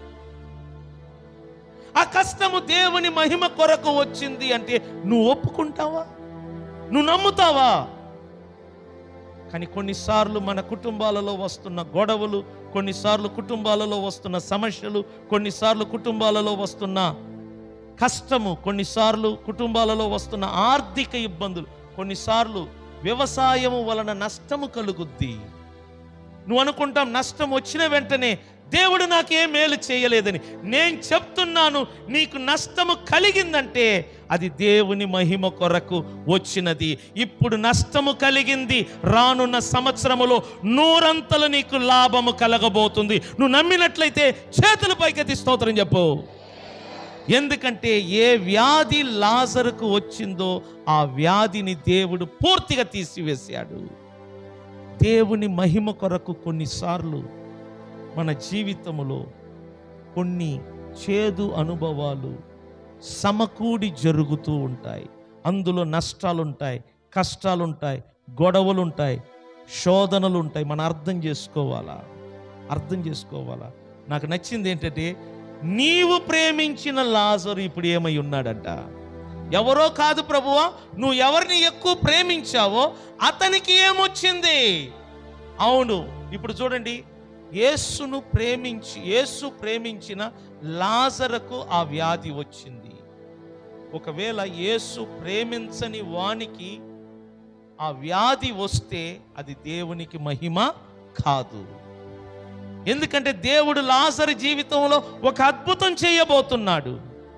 ఆ కష్టము దేవుని మహిమ కొరకు వచ్చింది అంటే నువ్వు ఒప్పుకుంటావా నువ్వు నమ్ముతావా కానీ కొన్నిసార్లు మన కుటుంబాలలో వస్తున్న గొడవలు కొన్నిసార్లు కుటుంబాలలో వస్తున్న సమస్యలు కొన్నిసార్లు కుటుంబాలలో వస్తున్న కష్టము కొన్నిసార్లు కుటుంబాలలో వస్తున్న ఆర్థిక ఇబ్బందులు కొన్నిసార్లు వ్యవసాయము వలన నష్టము కలుగుద్ది నువ్వు అనుకుంటాం నష్టం వచ్చిన వెంటనే దేవుడు నాకేం మేలు చేయలేదని నేను చెప్తున్నాను నీకు నష్టము కలిగిందంటే అది దేవుని మహిమ కొరకు వచ్చినది ఇప్పుడు నష్టము కలిగింది రానున్న సంవత్సరములో నూరంతలు నీకు లాభము కలగబోతుంది నువ్వు నమ్మినట్లయితే చేతుల పైకెత్తి స్తోత్రం చెప్పు ఎందుకంటే ఏ వ్యాధి లాజరుకు వచ్చిందో ఆ వ్యాధిని దేవుడు పూర్తిగా తీసివేశాడు దేవుని మహిమ కొరకు కొన్నిసార్లు మన జీవితములో కొన్ని చేదు అనుభవాలు సమకూడి జరుగుతూ ఉంటాయి అందులో నష్టాలుంటాయి కష్టాలుంటాయి గొడవలుంటాయి శోధనలు ఉంటాయి మనం అర్థం చేసుకోవాలా అర్థం చేసుకోవాలా నాకు నచ్చింది ఏంటంటే నీవు ప్రేమించిన లాజరు ఇప్పుడు ఏమై ఉన్నాడంట ఎవరో కాదు ప్రభువా నువ్వు ఎవరిని ఎక్కువ ప్రేమించావో అతనికి ఏమొచ్చింది అవును ఇప్పుడు చూడండి యేసును ప్రేమించి యేసు ప్రేమించిన లాజరకు ఆ వ్యాధి వచ్చింది ఒకవేళ యేసు ప్రేమించని వానికి ఆ వ్యాధి వస్తే అది దేవునికి మహిమ కాదు ఎందుకంటే దేవుడు లాజరు జీవితంలో ఒక అద్భుతం చేయబోతున్నాడు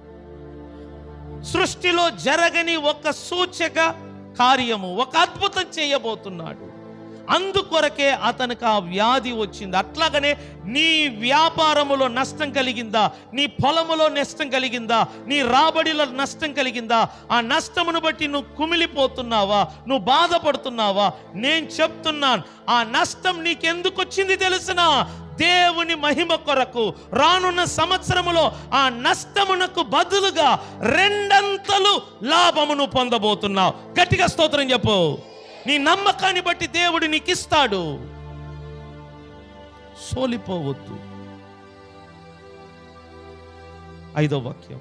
సృష్టిలో జరగని ఒక సూచక కార్యము ఒక అద్భుతం చేయబోతున్నాడు అందుకొరకే అతనికి ఆ వ్యాధి వచ్చింది అట్లాగనే నీ వ్యాపారములో నష్టం కలిగిందా నీ పొలములో నష్టం కలిగిందా నీ రాబడిలో నష్టం కలిగిందా ఆ నష్టమును బట్టి నువ్వు కుమిలిపోతున్నావా నువ్వు బాధపడుతున్నావా నేను చెప్తున్నాను ఆ నష్టం నీకెందుకు వచ్చింది తెలుసునా దేవుని మహిమ కొరకు రానున్న సంవత్సరములో ఆ నష్టమునకు బదులుగా రెండంతలు లాభమును పొందబోతున్నావు గట్టిగా స్తోత్రం చెప్పు నీ నమ్మకాన్ని బట్టి దేవుడు నీకు ఇస్తాడు సోలిపోవద్దు ఐదో వాక్యం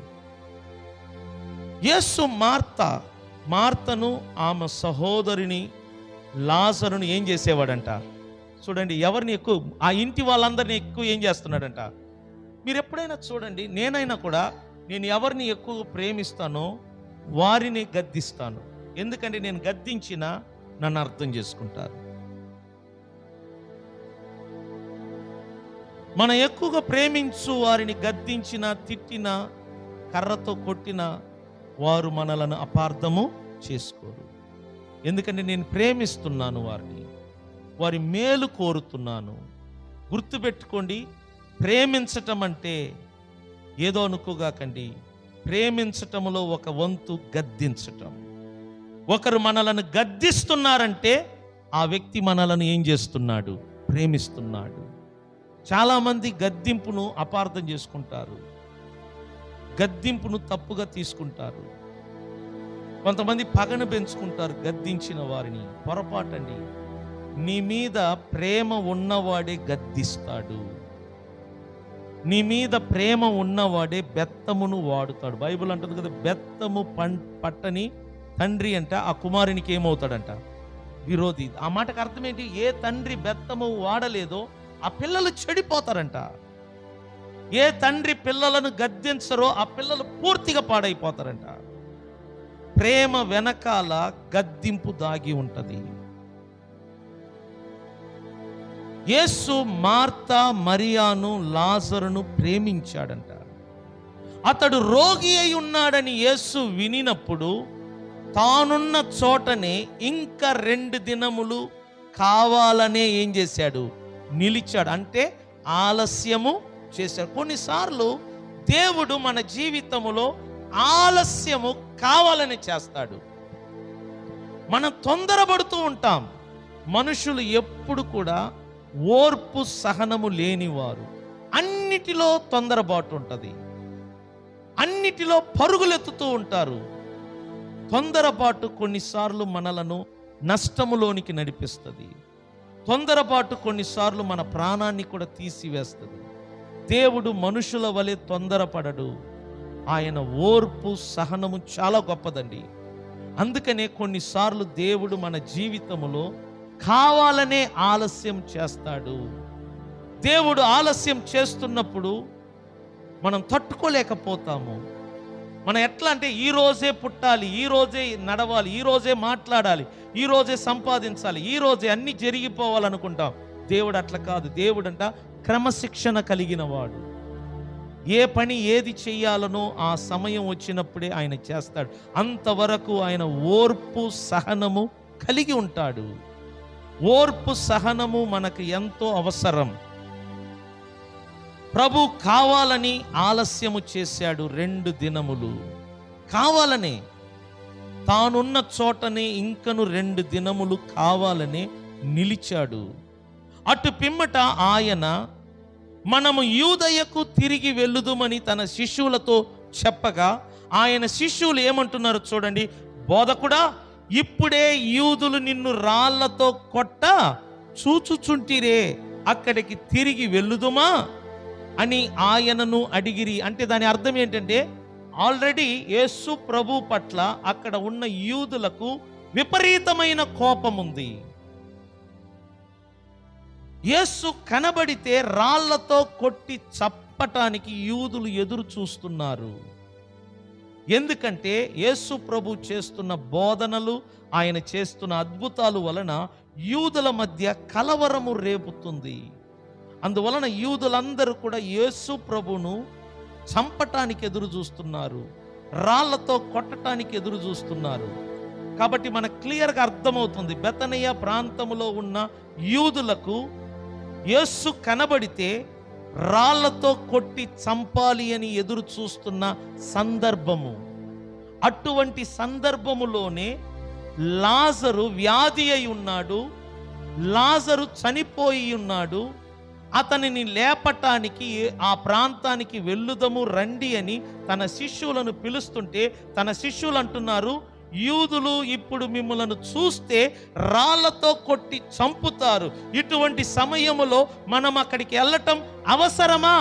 యేసు మార్త మార్తను ఆమె సహోదరిని లాజరును ఏం చేసేవాడంట చూడండి ఎవరిని ఎక్కువ ఆ ఇంటి వాళ్ళందరినీ ఎక్కువ ఏం చేస్తున్నాడంట మీరు ఎప్పుడైనా చూడండి నేనైనా కూడా నేను ఎవరిని ఎక్కువ ప్రేమిస్తానో వారిని గద్దిస్తాను ఎందుకంటే నేను గద్దించిన నన్ను అర్థం చేసుకుంటారు మనం ఎక్కువగా ప్రేమించు వారిని గద్దించిన తిట్టిన కర్రతో కొట్టిన వారు మనలను అపార్థము చేసుకోరు ఎందుకంటే నేను ప్రేమిస్తున్నాను వారిని వారి మేలు కోరుతున్నాను గుర్తుపెట్టుకోండి ప్రేమించటం అంటే ఏదో అనుకోగాకండి ప్రేమించటములో ఒక వంతు గద్దించటం ఒకరు మనలను గద్దిస్తున్నారంటే ఆ వ్యక్తి మనలను ఏం చేస్తున్నాడు ప్రేమిస్తున్నాడు చాలామంది గద్దింపును అపార్థం చేసుకుంటారు గద్దింపును తప్పుగా తీసుకుంటారు కొంతమంది పగను పెంచుకుంటారు గద్దించిన వారిని పొరపాటండి నీ మీద ప్రేమ ఉన్నవాడే గద్దిస్తాడు నీ మీద ప్రేమ ఉన్నవాడే బెత్తమును వాడుతాడు బైబిల్ అంటుంది కదా బెత్తము పం పట్టని తండ్రి అంట ఆ కుమారునికి ఏమవుతాడంట విరోధి ఆ మాటకు అర్థం ఏంటి ఏ తండ్రి బెత్తము వాడలేదో ఆ పిల్లలు చెడిపోతారంట ఏ తండ్రి పిల్లలను గద్దించరో ఆ పిల్లలు పూర్తిగా పాడైపోతారంట ప్రేమ వెనకాల గద్దింపు దాగి ఉంటది యేసు మార్త మరియాను లాజరును ప్రేమించాడంట అతడు రోగి అయి ఉన్నాడని యేసు వినినప్పుడు తానున్న చోటనే ఇంకా రెండు దినములు కావాలనే ఏం చేశాడు నిలిచాడు అంటే ఆలస్యము చేశాడు కొన్నిసార్లు దేవుడు మన జీవితములో ఆలస్యము కావాలని చేస్తాడు మనం తొందరపడుతూ ఉంటాం మనుషులు ఎప్పుడు కూడా ఓర్పు సహనము లేనివారు అన్నిటిలో తొందరపాటు ఉంటుంది అన్నిటిలో పరుగులెత్తుతూ ఉంటారు తొందరపాటు కొన్నిసార్లు మనలను నష్టములోనికి నడిపిస్తుంది తొందరపాటు కొన్నిసార్లు మన ప్రాణాన్ని కూడా తీసివేస్తుంది దేవుడు మనుషుల వలె తొందరపడడు ఆయన ఓర్పు సహనము చాలా గొప్పదండి అందుకనే కొన్నిసార్లు దేవుడు మన జీవితములో కావాలనే ఆలస్యం చేస్తాడు దేవుడు ఆలస్యం చేస్తున్నప్పుడు మనం తట్టుకోలేకపోతాము మనం ఎట్లా అంటే ఈ రోజే పుట్టాలి ఈ రోజే నడవాలి ఈ రోజే మాట్లాడాలి ఈ రోజే సంపాదించాలి ఈ రోజే అన్ని జరిగిపోవాలనుకుంటాం దేవుడు అట్లా కాదు దేవుడు అంట క్రమశిక్షణ కలిగిన వాడు ఏ పని ఏది చెయ్యాలనో ఆ సమయం వచ్చినప్పుడే ఆయన చేస్తాడు అంతవరకు ఆయన ఓర్పు సహనము కలిగి ఉంటాడు ఓర్పు సహనము మనకు ఎంతో అవసరం ప్రభు కావాలని ఆలస్యము చేశాడు రెండు దినములు కావాలనే తానున్న చోటనే ఇంకను రెండు దినములు కావాలని నిలిచాడు అటు పిమ్మట ఆయన మనము యూదయకు తిరిగి వెళ్ళుదుమని తన శిష్యులతో చెప్పగా ఆయన శిష్యులు ఏమంటున్నారు చూడండి బోధకుడా ఇప్పుడే యూదులు నిన్ను రాళ్లతో కొట్ట చూచుచుంటిరే అక్కడికి తిరిగి వెళ్ళుదుమా అని ఆయనను అడిగిరి అంటే దాని అర్థం ఏంటంటే ఆల్రెడీ యేసు ప్రభు పట్ల అక్కడ ఉన్న యూదులకు విపరీతమైన కోపం ఉంది యేసు కనబడితే రాళ్లతో కొట్టి చప్పటానికి యూదులు ఎదురు చూస్తున్నారు ఎందుకంటే యేసు ప్రభు చేస్తున్న బోధనలు ఆయన చేస్తున్న అద్భుతాలు వలన యూదుల మధ్య కలవరము రేపుతుంది అందువలన యూదులందరూ కూడా యేసు ప్రభును చంపటానికి ఎదురు చూస్తున్నారు రాళ్లతో కొట్టటానికి ఎదురు చూస్తున్నారు కాబట్టి మనకు క్లియర్గా అర్థమవుతుంది బెతనయ్య ప్రాంతములో ఉన్న యూదులకు యేసు కనబడితే రాళ్లతో కొట్టి చంపాలి అని ఎదురు చూస్తున్న సందర్భము అటువంటి సందర్భములోనే లాజరు వ్యాధి అయి ఉన్నాడు లాజరు చనిపోయి ఉన్నాడు అతనిని లేపటానికి ఆ ప్రాంతానికి వెళ్ళుదము రండి అని తన శిష్యులను పిలుస్తుంటే తన శిష్యులు అంటున్నారు యూదులు ఇప్పుడు మిమ్మలను చూస్తే రాళ్లతో కొట్టి చంపుతారు ఇటువంటి సమయములో మనం అక్కడికి వెళ్ళటం అవసరమా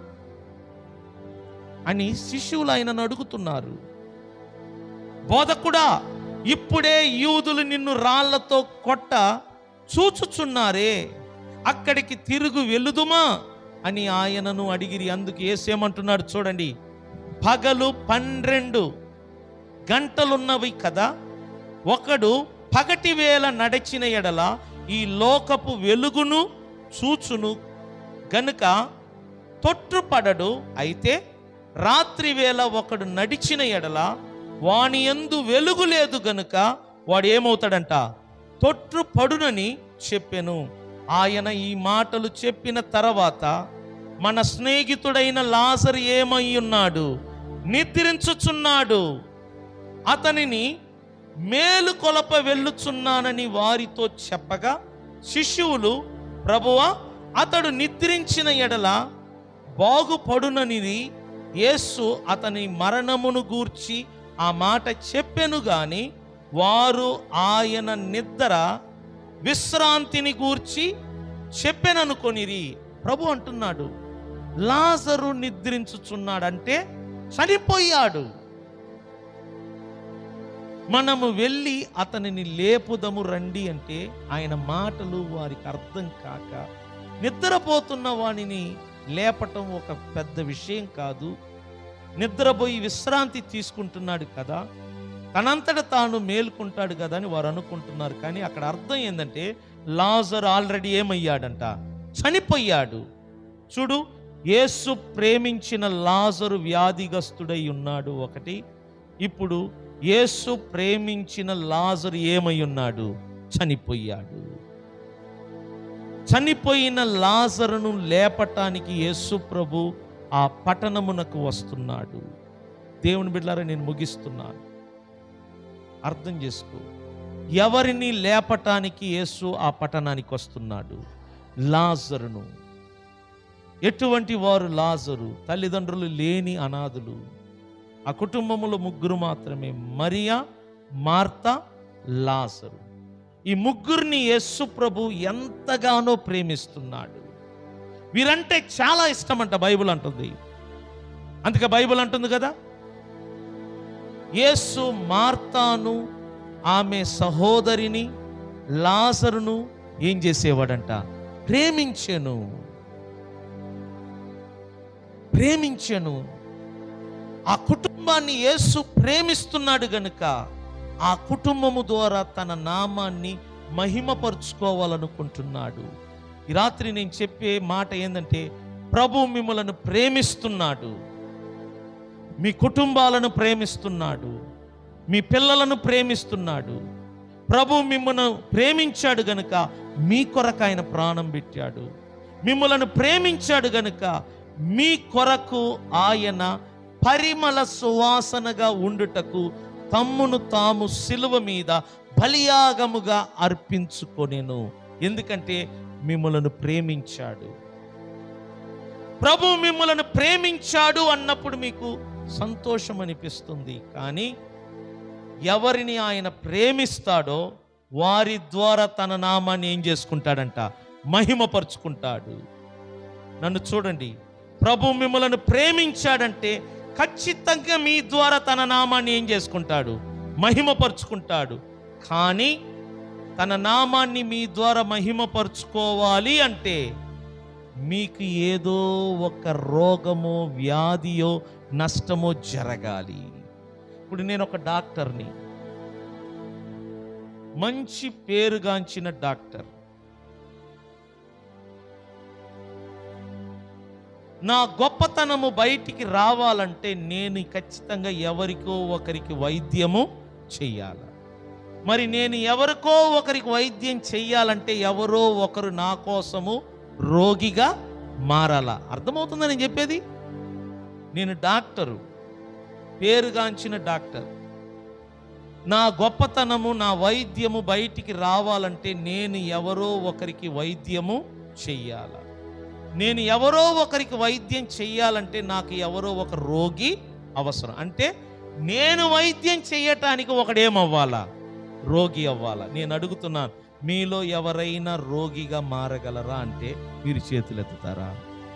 అని శిష్యులు ఆయనను అడుగుతున్నారు బోధకుడా ఇప్పుడే యూదులు నిన్ను రాళ్లతో కొట్ట చూచుచున్నారే అక్కడికి తిరుగు వెలుదుమా అని ఆయనను అడిగిరి అందుకు ఏసేమంటున్నాడు చూడండి పగలు పన్నెండు గంటలున్నవి కదా ఒకడు పగటి వేళ నడిచిన ఎడల ఈ లోకపు వెలుగును చూచును గనుక తొట్టుపడడు అయితే రాత్రి వేళ ఒకడు నడిచిన ఎడల వాని యందు వెలుగు లేదు గనుక వాడు ఏమవుతాడంట తొట్టుపడునని చెప్పెను ఆయన ఈ మాటలు చెప్పిన తర్వాత మన స్నేహితుడైన లాజరు ఏమై ఉన్నాడు నిద్రించుచున్నాడు అతనిని మేలు కొలప వెళ్ళుచున్నానని వారితో చెప్పగా శిష్యువులు ప్రభువా అతడు నిద్రించిన ఎడల బాగుపడుననిది యేసు అతని మరణమును గూర్చి ఆ మాట చెప్పెను గాని వారు ఆయన నిద్ర విశ్రాంతిని గూర్చి చెప్పెననుకొనిరి ప్రభు అంటున్నాడు లాజరు నిద్రించుచున్నాడంటే చనిపోయాడు మనము వెళ్ళి అతనిని లేపుదము రండి అంటే ఆయన మాటలు వారికి అర్థం కాక నిద్రపోతున్న వానిని లేపటం ఒక పెద్ద విషయం కాదు నిద్రపోయి విశ్రాంతి తీసుకుంటున్నాడు కదా తనంతట తాను మేలుకుంటాడు కదా అని వారు అనుకుంటున్నారు కానీ అక్కడ అర్థం ఏంటంటే లాజర్ ఆల్రెడీ ఏమయ్యాడంట చనిపోయాడు చూడు యేసు ప్రేమించిన లాజరు వ్యాధిగస్తుడై ఉన్నాడు ఒకటి ఇప్పుడు యేసు ప్రేమించిన లాజరు ఏమై ఉన్నాడు చనిపోయాడు చనిపోయిన లాజరును లేపటానికి యేసు ప్రభు ఆ పట్టణమునకు వస్తున్నాడు దేవుని బిడ్డారా నేను ముగిస్తున్నాను అర్థం చేసుకో ఎవరిని లేపటానికి యేసు ఆ పట్టణానికి వస్తున్నాడు లాజరును ఎటువంటి వారు లాజరు తల్లిదండ్రులు లేని అనాథులు ఆ కుటుంబములో ముగ్గురు మాత్రమే మరియా మార్త లాజరు ఈ ముగ్గురిని యేసు ప్రభు ఎంతగానో ప్రేమిస్తున్నాడు వీరంటే చాలా ఇష్టమంట బైబిల్ అంటుంది అందుకే బైబిల్ అంటుంది కదా యేసు మార్తాను ఆమె సహోదరిని లాజరును ఏం చేసేవాడంట ప్రేమించెను ప్రేమించెను ఆ కుటుంబాన్ని యేసు ప్రేమిస్తున్నాడు గనుక ఆ కుటుంబము ద్వారా తన నామాన్ని మహిమపరుచుకోవాలనుకుంటున్నాడు ఈ రాత్రి నేను చెప్పే మాట ఏంటంటే ప్రభు మిమ్మలను ప్రేమిస్తున్నాడు మీ కుటుంబాలను ప్రేమిస్తున్నాడు మీ పిల్లలను ప్రేమిస్తున్నాడు ప్రభు మిమ్మల్ని ప్రేమించాడు గనుక మీ కొరకు ఆయన ప్రాణం పెట్టాడు మిమ్మలను ప్రేమించాడు గనుక మీ కొరకు ఆయన పరిమళ సువాసనగా ఉండుటకు తమ్మును తాము సిలువ మీద బలియాగముగా అర్పించుకొనెను ఎందుకంటే మిమ్మలను ప్రేమించాడు ప్రభు మిమ్మలను ప్రేమించాడు అన్నప్పుడు మీకు సంతోషం అనిపిస్తుంది కానీ ఎవరిని ఆయన ప్రేమిస్తాడో వారి ద్వారా తన నామాన్ని ఏం చేసుకుంటాడంట మహిమపరుచుకుంటాడు నన్ను చూడండి ప్రభు మిమ్మలను ప్రేమించాడంటే ఖచ్చితంగా మీ ద్వారా తన నామాన్ని ఏం చేసుకుంటాడు మహిమపరుచుకుంటాడు కానీ తన నామాన్ని మీ ద్వారా మహిమపరుచుకోవాలి అంటే మీకు ఏదో ఒక రోగమో వ్యాధియో నష్టమో జరగాలి ఇప్పుడు నేను ఒక డాక్టర్ని మంచి పేరుగాంచిన డాక్టర్ నా గొప్పతనము బయటికి రావాలంటే నేను ఖచ్చితంగా ఎవరికో ఒకరికి వైద్యము చెయ్యాలి మరి నేను ఎవరికో ఒకరికి వైద్యం చెయ్యాలంటే ఎవరో ఒకరు నా కోసము రోగిగా మారాలా అర్థమవుతుందా నేను చెప్పేది నేను డాక్టరు పేరుగాంచిన డాక్టర్ నా గొప్పతనము నా వైద్యము బయటికి రావాలంటే నేను ఎవరో ఒకరికి వైద్యము చెయ్యాల నేను ఎవరో ఒకరికి వైద్యం చెయ్యాలంటే నాకు ఎవరో ఒక రోగి అవసరం అంటే నేను వైద్యం చెయ్యటానికి ఒకడేమవ్వాలా రోగి అవ్వాలా నేను అడుగుతున్నాను మీలో ఎవరైనా రోగిగా మారగలరా అంటే మీరు చేతులు ఎత్తుతారా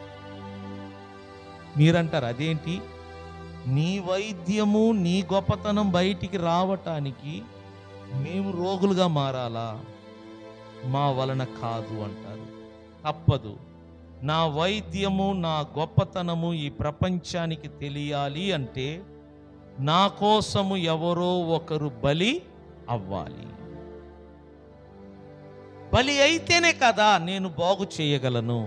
మీరంటారు అదేంటి నీ వైద్యము నీ గొప్పతనం బయటికి రావటానికి మేము రోగులుగా మారాలా మా వలన కాదు అంటారు తప్పదు నా వైద్యము నా గొప్పతనము ఈ ప్రపంచానికి తెలియాలి అంటే నా కోసము ఎవరో ఒకరు బలి అవ్వాలి బలి అయితేనే కదా నేను బాగు చేయగలను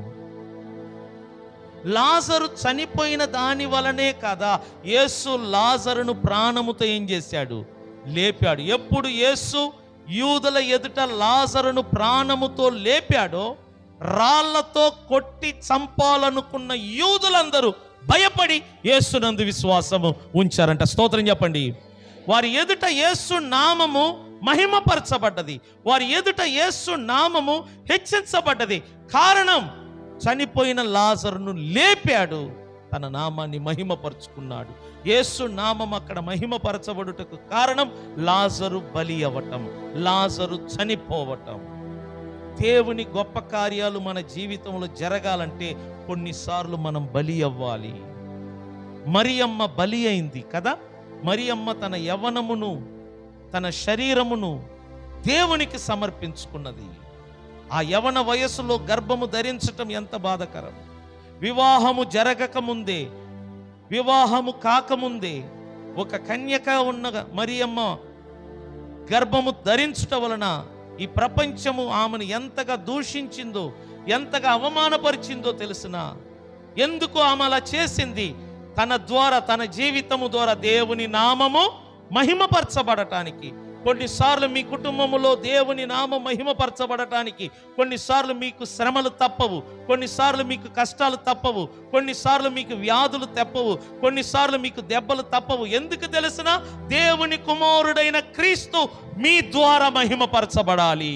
లాజరు చనిపోయిన దాని వలనే కదా యేసు లాజరును ప్రాణముతో ఏం చేశాడు లేపాడు ఎప్పుడు యేసు యూదుల ఎదుట లాజరును ప్రాణముతో లేపాడో రాళ్లతో కొట్టి చంపాలనుకున్న యూదులందరూ భయపడి యేసునందు విశ్వాసము ఉంచారంట స్తోత్రం చెప్పండి వారి ఎదుట యేసు నామము మహిమపరచబడ్డది వారి ఎదుట యేసు నామము హెచ్చించబడ్డది కారణం చనిపోయిన లాజరును లేపాడు తన నామాన్ని మహిమపరుచుకున్నాడు యేసు నామం అక్కడ మహిమపరచబడుటకు కారణం లాజరు బలి అవ్వటం లాజరు చనిపోవటం దేవుని గొప్ప కార్యాలు మన జీవితంలో జరగాలంటే కొన్నిసార్లు మనం బలి అవ్వాలి మరియమ్మ బలి అయింది కదా మరియమ్మ తన యవనమును తన శరీరమును దేవునికి సమర్పించుకున్నది ఆ యవన వయస్సులో గర్భము ధరించటం ఎంత బాధకరం వివాహము జరగక ముందే వివాహము కాకముందే ఒక కన్యక ఉన్న మరియమ్మ గర్భము ధరించుట వలన ఈ ప్రపంచము ఆమెను ఎంతగా దూషించిందో ఎంతగా అవమానపరిచిందో తెలిసిన ఎందుకు ఆమె అలా చేసింది తన ద్వారా తన జీవితము ద్వారా దేవుని నామము మహిమపరచబడటానికి కొన్నిసార్లు మీ కుటుంబములో దేవుని నామం మహిమపరచబడటానికి కొన్నిసార్లు మీకు శ్రమలు తప్పవు కొన్నిసార్లు మీకు కష్టాలు తప్పవు కొన్నిసార్లు మీకు వ్యాధులు తప్పవు కొన్నిసార్లు మీకు దెబ్బలు తప్పవు ఎందుకు తెలిసిన దేవుని కుమారుడైన క్రీస్తు మీ ద్వారా మహిమపరచబడాలి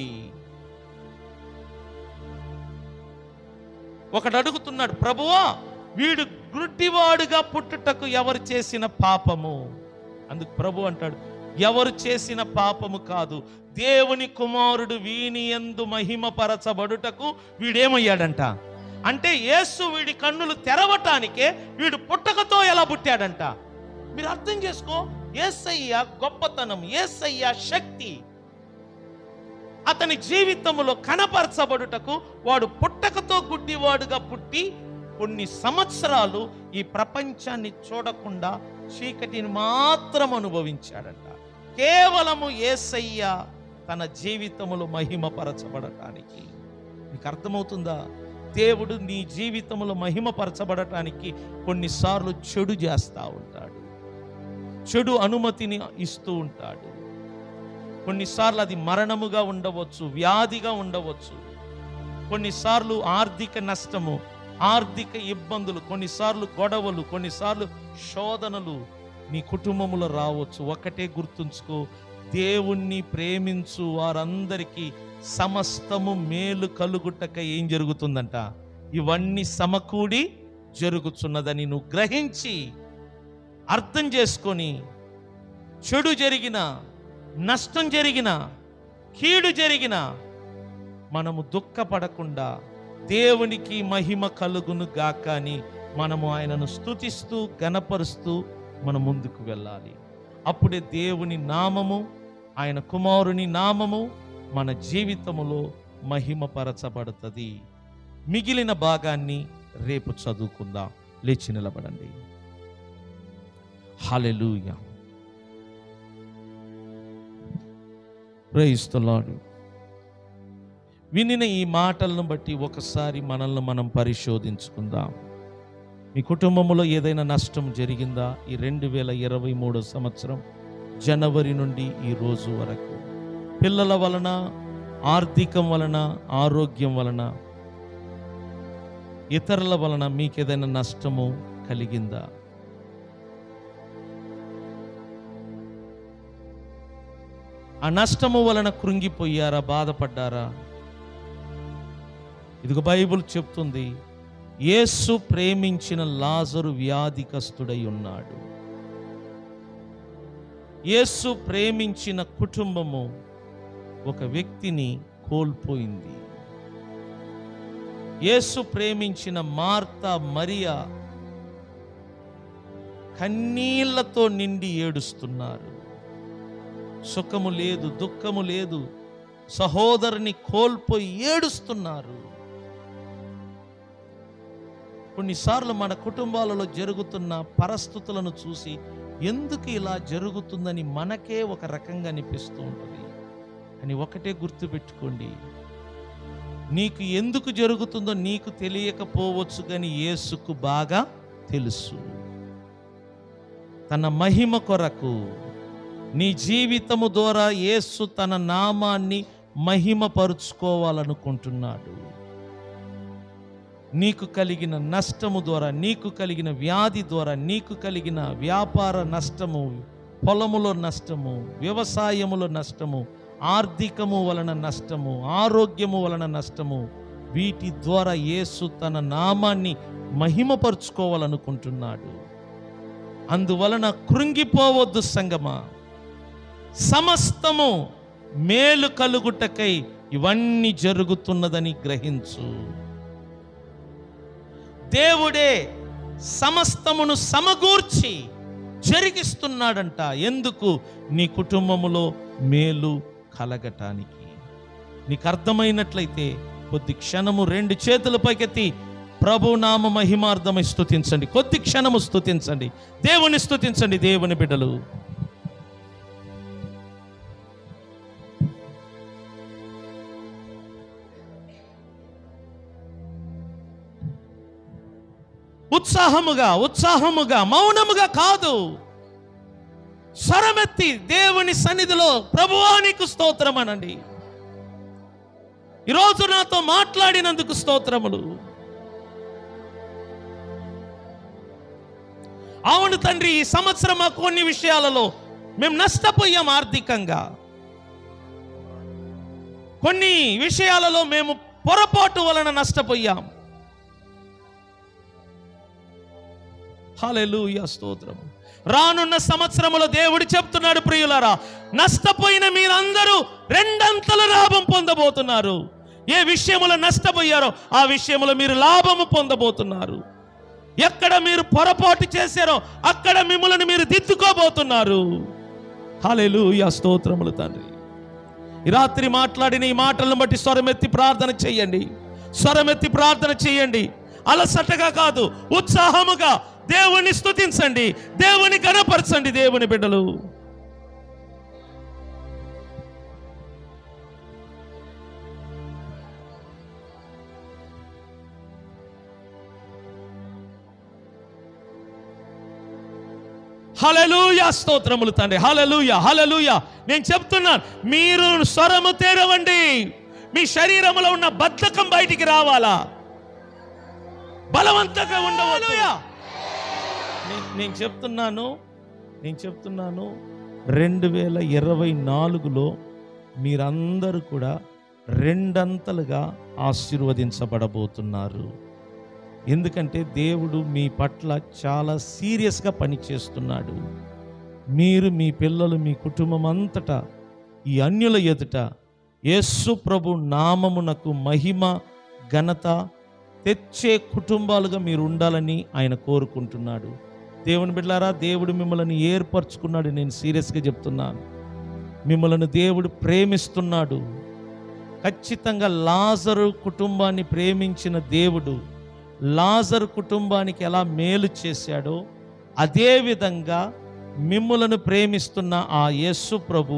ఒకడు అడుగుతున్నాడు ప్రభువా వీడు గుడ్డివాడుగా పుట్టుటకు ఎవరు చేసిన పాపము అందుకు ప్రభు అంటాడు ఎవరు చేసిన పాపము కాదు దేవుని కుమారుడు వీని ఎందు మహిమపరచబడుటకు వీడేమయ్యాడంట అంటే యేసు వీడి కన్నులు తెరవటానికే వీడు పుట్టకతో ఎలా పుట్టాడంట మీరు అర్థం చేసుకో ఏసయ్య గొప్పతనం ఏసయ్య శక్తి అతని జీవితంలో కనపరచబడుటకు వాడు పుట్టకతో గుడ్డివాడుగా పుట్టి కొన్ని సంవత్సరాలు ఈ ప్రపంచాన్ని చూడకుండా చీకటిని మాత్రం అనుభవించాడంట కేవలము ఏసయ్య తన జీవితములో మహిమపరచబడటానికి నీకు అర్థమవుతుందా దేవుడు నీ జీవితంలో మహిమపరచబడటానికి కొన్నిసార్లు చెడు చేస్తూ ఉంటాడు చెడు అనుమతిని ఇస్తూ ఉంటాడు కొన్నిసార్లు అది మరణముగా ఉండవచ్చు వ్యాధిగా ఉండవచ్చు కొన్నిసార్లు ఆర్థిక నష్టము ఆర్థిక ఇబ్బందులు కొన్నిసార్లు గొడవలు కొన్నిసార్లు శోధనలు నీ కుటుంబములో రావచ్చు ఒకటే గుర్తుంచుకో దేవుణ్ణి ప్రేమించు వారందరికీ సమస్తము మేలు కలుగుటక ఏం జరుగుతుందంట ఇవన్నీ సమకూడి జరుగుతున్నదని నువ్వు గ్రహించి అర్థం చేసుకొని చెడు జరిగిన నష్టం జరిగిన కీడు జరిగిన మనము దుఃఖపడకుండా దేవునికి మహిమ కలుగును గాక అని మనము ఆయనను స్తుతిస్తూ గనపరుస్తూ మనం ముందుకు వెళ్ళాలి అప్పుడే దేవుని నామము ఆయన కుమారుని నామము మన జీవితములో మహిమపరచబడుతుంది మిగిలిన భాగాన్ని రేపు చదువుకుందాం లేచి నిలబడండి హల్లెలూయా గ్రహిస్తున్నాడు వినిన ఈ మాటలను బట్టి ఒకసారి మనల్ని మనం పరిశోధించుకుందాం మీ కుటుంబంలో ఏదైనా నష్టం జరిగిందా ఈ రెండు వేల ఇరవై మూడో సంవత్సరం జనవరి నుండి ఈ రోజు వరకు పిల్లల వలన ఆర్థికం వలన ఆరోగ్యం వలన ఇతరుల వలన మీకు ఏదైనా నష్టము కలిగిందా ఆ నష్టము వలన కృంగిపోయారా బాధపడ్డారా ఇదిగో బైబిల్ చెప్తుంది యేసు ప్రేమించిన లాజరు వ్యాధికస్తుడై ఉన్నాడు యేసు ప్రేమించిన కుటుంబము ఒక వ్యక్తిని కోల్పోయింది యేసు ప్రేమించిన మార్త మరియా కన్నీళ్లతో నిండి ఏడుస్తున్నారు సుఖము లేదు దుఃఖము లేదు సహోదరుని కోల్పోయి ఏడుస్తున్నారు కొన్నిసార్లు మన కుటుంబాలలో జరుగుతున్న పరిస్థితులను చూసి ఎందుకు ఇలా జరుగుతుందని మనకే ఒక రకంగా అనిపిస్తూ ఉంటుంది అని ఒకటే గుర్తుపెట్టుకోండి నీకు ఎందుకు జరుగుతుందో నీకు తెలియకపోవచ్చు కానీ యేసుకు బాగా తెలుసు తన మహిమ కొరకు నీ జీవితము ద్వారా యేసు తన నామాన్ని మహిమపరుచుకోవాలనుకుంటున్నాడు నీకు కలిగిన నష్టము ద్వారా నీకు కలిగిన వ్యాధి ద్వారా నీకు కలిగిన వ్యాపార నష్టము పొలములో నష్టము వ్యవసాయములో నష్టము ఆర్థికము వలన నష్టము ఆరోగ్యము వలన నష్టము వీటి ద్వారా యేసు తన నామాన్ని మహిమపరుచుకోవాలనుకుంటున్నాడు అందువలన కృంగిపోవద్దు సంగమా సమస్తము మేలు కలుగుటకై ఇవన్నీ జరుగుతున్నదని గ్రహించు దేవుడే సమస్తమును సమగూర్చి జరిగిస్తున్నాడంట ఎందుకు నీ కుటుంబములో మేలు కలగటానికి నీకు అర్థమైనట్లయితే కొద్ది క్షణము రెండు చేతుల పైకెత్తి ప్రభు నామ మహిమార్థమై స్తుతించండి కొద్ది క్షణము స్తుతించండి దేవుని స్తుతించండి దేవుని బిడ్డలు ఉత్సాహముగా ఉత్సాహముగా మౌనముగా కాదు స్వరమెత్తి దేవుని సన్నిధిలో ప్రభువానికి స్తోత్రం అనండి ఈరోజు నాతో మాట్లాడినందుకు స్తోత్రములు అవును తండ్రి ఈ సంవత్సరం మాకు కొన్ని విషయాలలో మేము నష్టపోయాం ఆర్థికంగా కొన్ని విషయాలలో మేము పొరపాటు వలన నష్టపోయాం హల్లెలూయా స్తోత్రం రానున్న సంవత్సరములో దేవుడు చెప్తున్నాడు ప్రియులారా నష్టపోయిన మీరందరూ రెండంతల లాభం పొందబోతున్నారు ఏ విషయములో నష్టపోయారో ఆ విషయములో మీరు లాభము పొందబోతున్నారు ఎక్కడ మీరు పొరపాటు చేశారో అక్కడ మిమ్మల్ని మీరు దిద్దుకోబోతున్నారు హల్లెలూయా స్తోత్రములు తండ్రి ఈ రాత్రి మాట్లాడిన ఈ మాటలను బట్టి స్వరమెత్తి ప్రార్థన చేయండి స్వరమెత్తి ప్రార్థన చేయండి అలసటగా కాదు ఉత్సాహముగా దేవుని స్తుతించండి దేవుని గణపరచండి దేవుని బిడ్డలు హలలుయ స్తోత్రములు తండ్రి హలలుయ హలలుయ నేను చెప్తున్నాను మీరు స్వరము తెరవండి మీ శరీరంలో ఉన్న బద్ధకం బయటికి రావాలా బలవంతంగా ఉండవద్దు నే- నేను చెప్తున్నాను నేను చెప్తున్నాను రెండు వేల ఇరవై నాలుగులో మీరందరూ కూడా రెండంతలుగా ఆశీర్వదించబడబోతున్నారు ఎందుకంటే దేవుడు మీ పట్ల చాలా సీరియస్గా పనిచేస్తున్నాడు మీరు మీ పిల్లలు మీ కుటుంబం అంతటా ఈ అన్యుల ఎదుట యేసు ప్రభు నామమునకు మహిమ ఘనత తెచ్చే కుటుంబాలుగా మీరు ఉండాలని ఆయన కోరుకుంటున్నాడు దేవుని బిడ్డారా దేవుడు మిమ్మల్ని ఏర్పరచుకున్నాడు నేను సీరియస్గా చెప్తున్నాను మిమ్మల్ని దేవుడు ప్రేమిస్తున్నాడు ఖచ్చితంగా లాజరు కుటుంబాన్ని ప్రేమించిన దేవుడు లాజరు కుటుంబానికి ఎలా మేలు చేశాడో అదే విధంగా మిమ్ములను ప్రేమిస్తున్న ఆ యేసు ప్రభు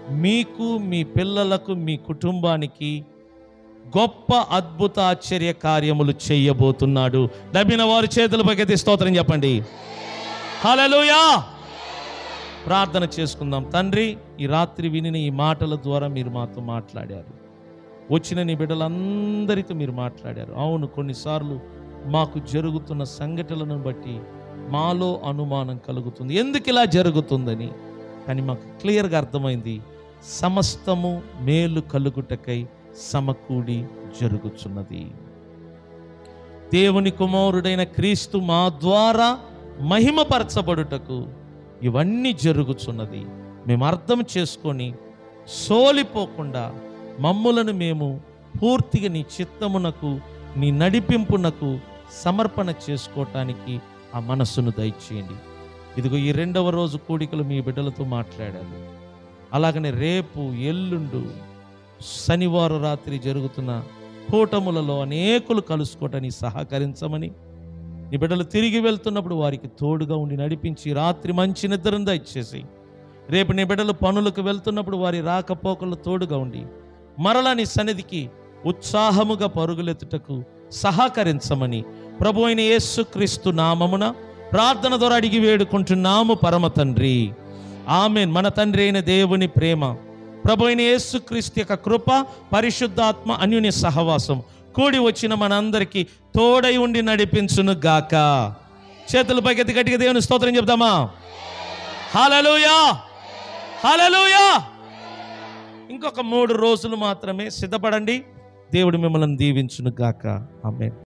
మీకు మీ పిల్లలకు మీ కుటుంబానికి గొప్ప అద్భుత ఆశ్చర్య కార్యములు చేయబోతున్నాడు నమ్మిన వారి చేతుల పైకెత్తి స్తోత్రం చెప్పండి హల్లెలూయా ప్రార్థన చేసుకుందాం తండ్రి ఈ రాత్రి వినిన ఈ మాటల ద్వారా మీరు మాతో మాట్లాడారు వచ్చిన నీ బిడ్డలందరితో మీరు మాట్లాడారు అవును కొన్నిసార్లు మాకు జరుగుతున్న సంఘటనలను బట్టి మాలో అనుమానం కలుగుతుంది ఎందుకు ఇలా జరుగుతుందని కానీ మాకు క్లియర్గా అర్థమైంది సమస్తము మేలు కలుగుటకై సమకూడి జరుగుచున్నది దేవుని కుమారుడైన క్రీస్తు మా ద్వారా మహిమపరచబడుటకు ఇవన్నీ జరుగుచున్నది మేము అర్థం చేసుకొని సోలిపోకుండా మమ్ములను మేము పూర్తిగా నీ చిత్తమునకు నీ నడిపింపునకు సమర్పణ చేసుకోవటానికి ఆ మనస్సును దయచేయండి ఇదిగో ఈ రెండవ రోజు కూడికలు మీ బిడ్డలతో మాట్లాడారు అలాగనే రేపు ఎల్లుండు శనివారం రాత్రి జరుగుతున్న కూటములలో అనేకులు కలుసుకోవటానికి సహకరించమని నీ బిడ్డలు తిరిగి వెళ్తున్నప్పుడు వారికి తోడుగా ఉండి నడిపించి రాత్రి మంచి నిద్రను దయచేసి రేపు నీ బిడ్డలు పనులకు వెళ్తున్నప్పుడు వారి రాకపోకలు తోడుగా ఉండి మరలా నీ సన్నిధికి ఉత్సాహముగా పరుగులెత్తుటకు సహకరించమని ప్రభు అయిన యేసుక్రీస్తు నామమున ప్రార్థన ద్వారా అడిగి వేడుకుంటున్నాము పరమ తండ్రి ఆమెన్ మన తండ్రి అయిన దేవుని ప్రేమ ప్రభు అయిన యేసుక్రీస్తు యొక్క కృప పరిశుద్ధాత్మ అన్యుని సహవాసం కూడి వచ్చిన మనందరికీ తోడై ఉండి నడిపించును గాక చేతుల పైకెత్తి గట్టిగా దేవుని స్తోత్రం చెప్తామా హల్లెలూయా హల్లెలూయా ఇంకొక మూడు రోజులు మాత్రమే సిద్ధపడండి దేవుడు మిమ్మల్ని దీవించును గాక ఆమెన్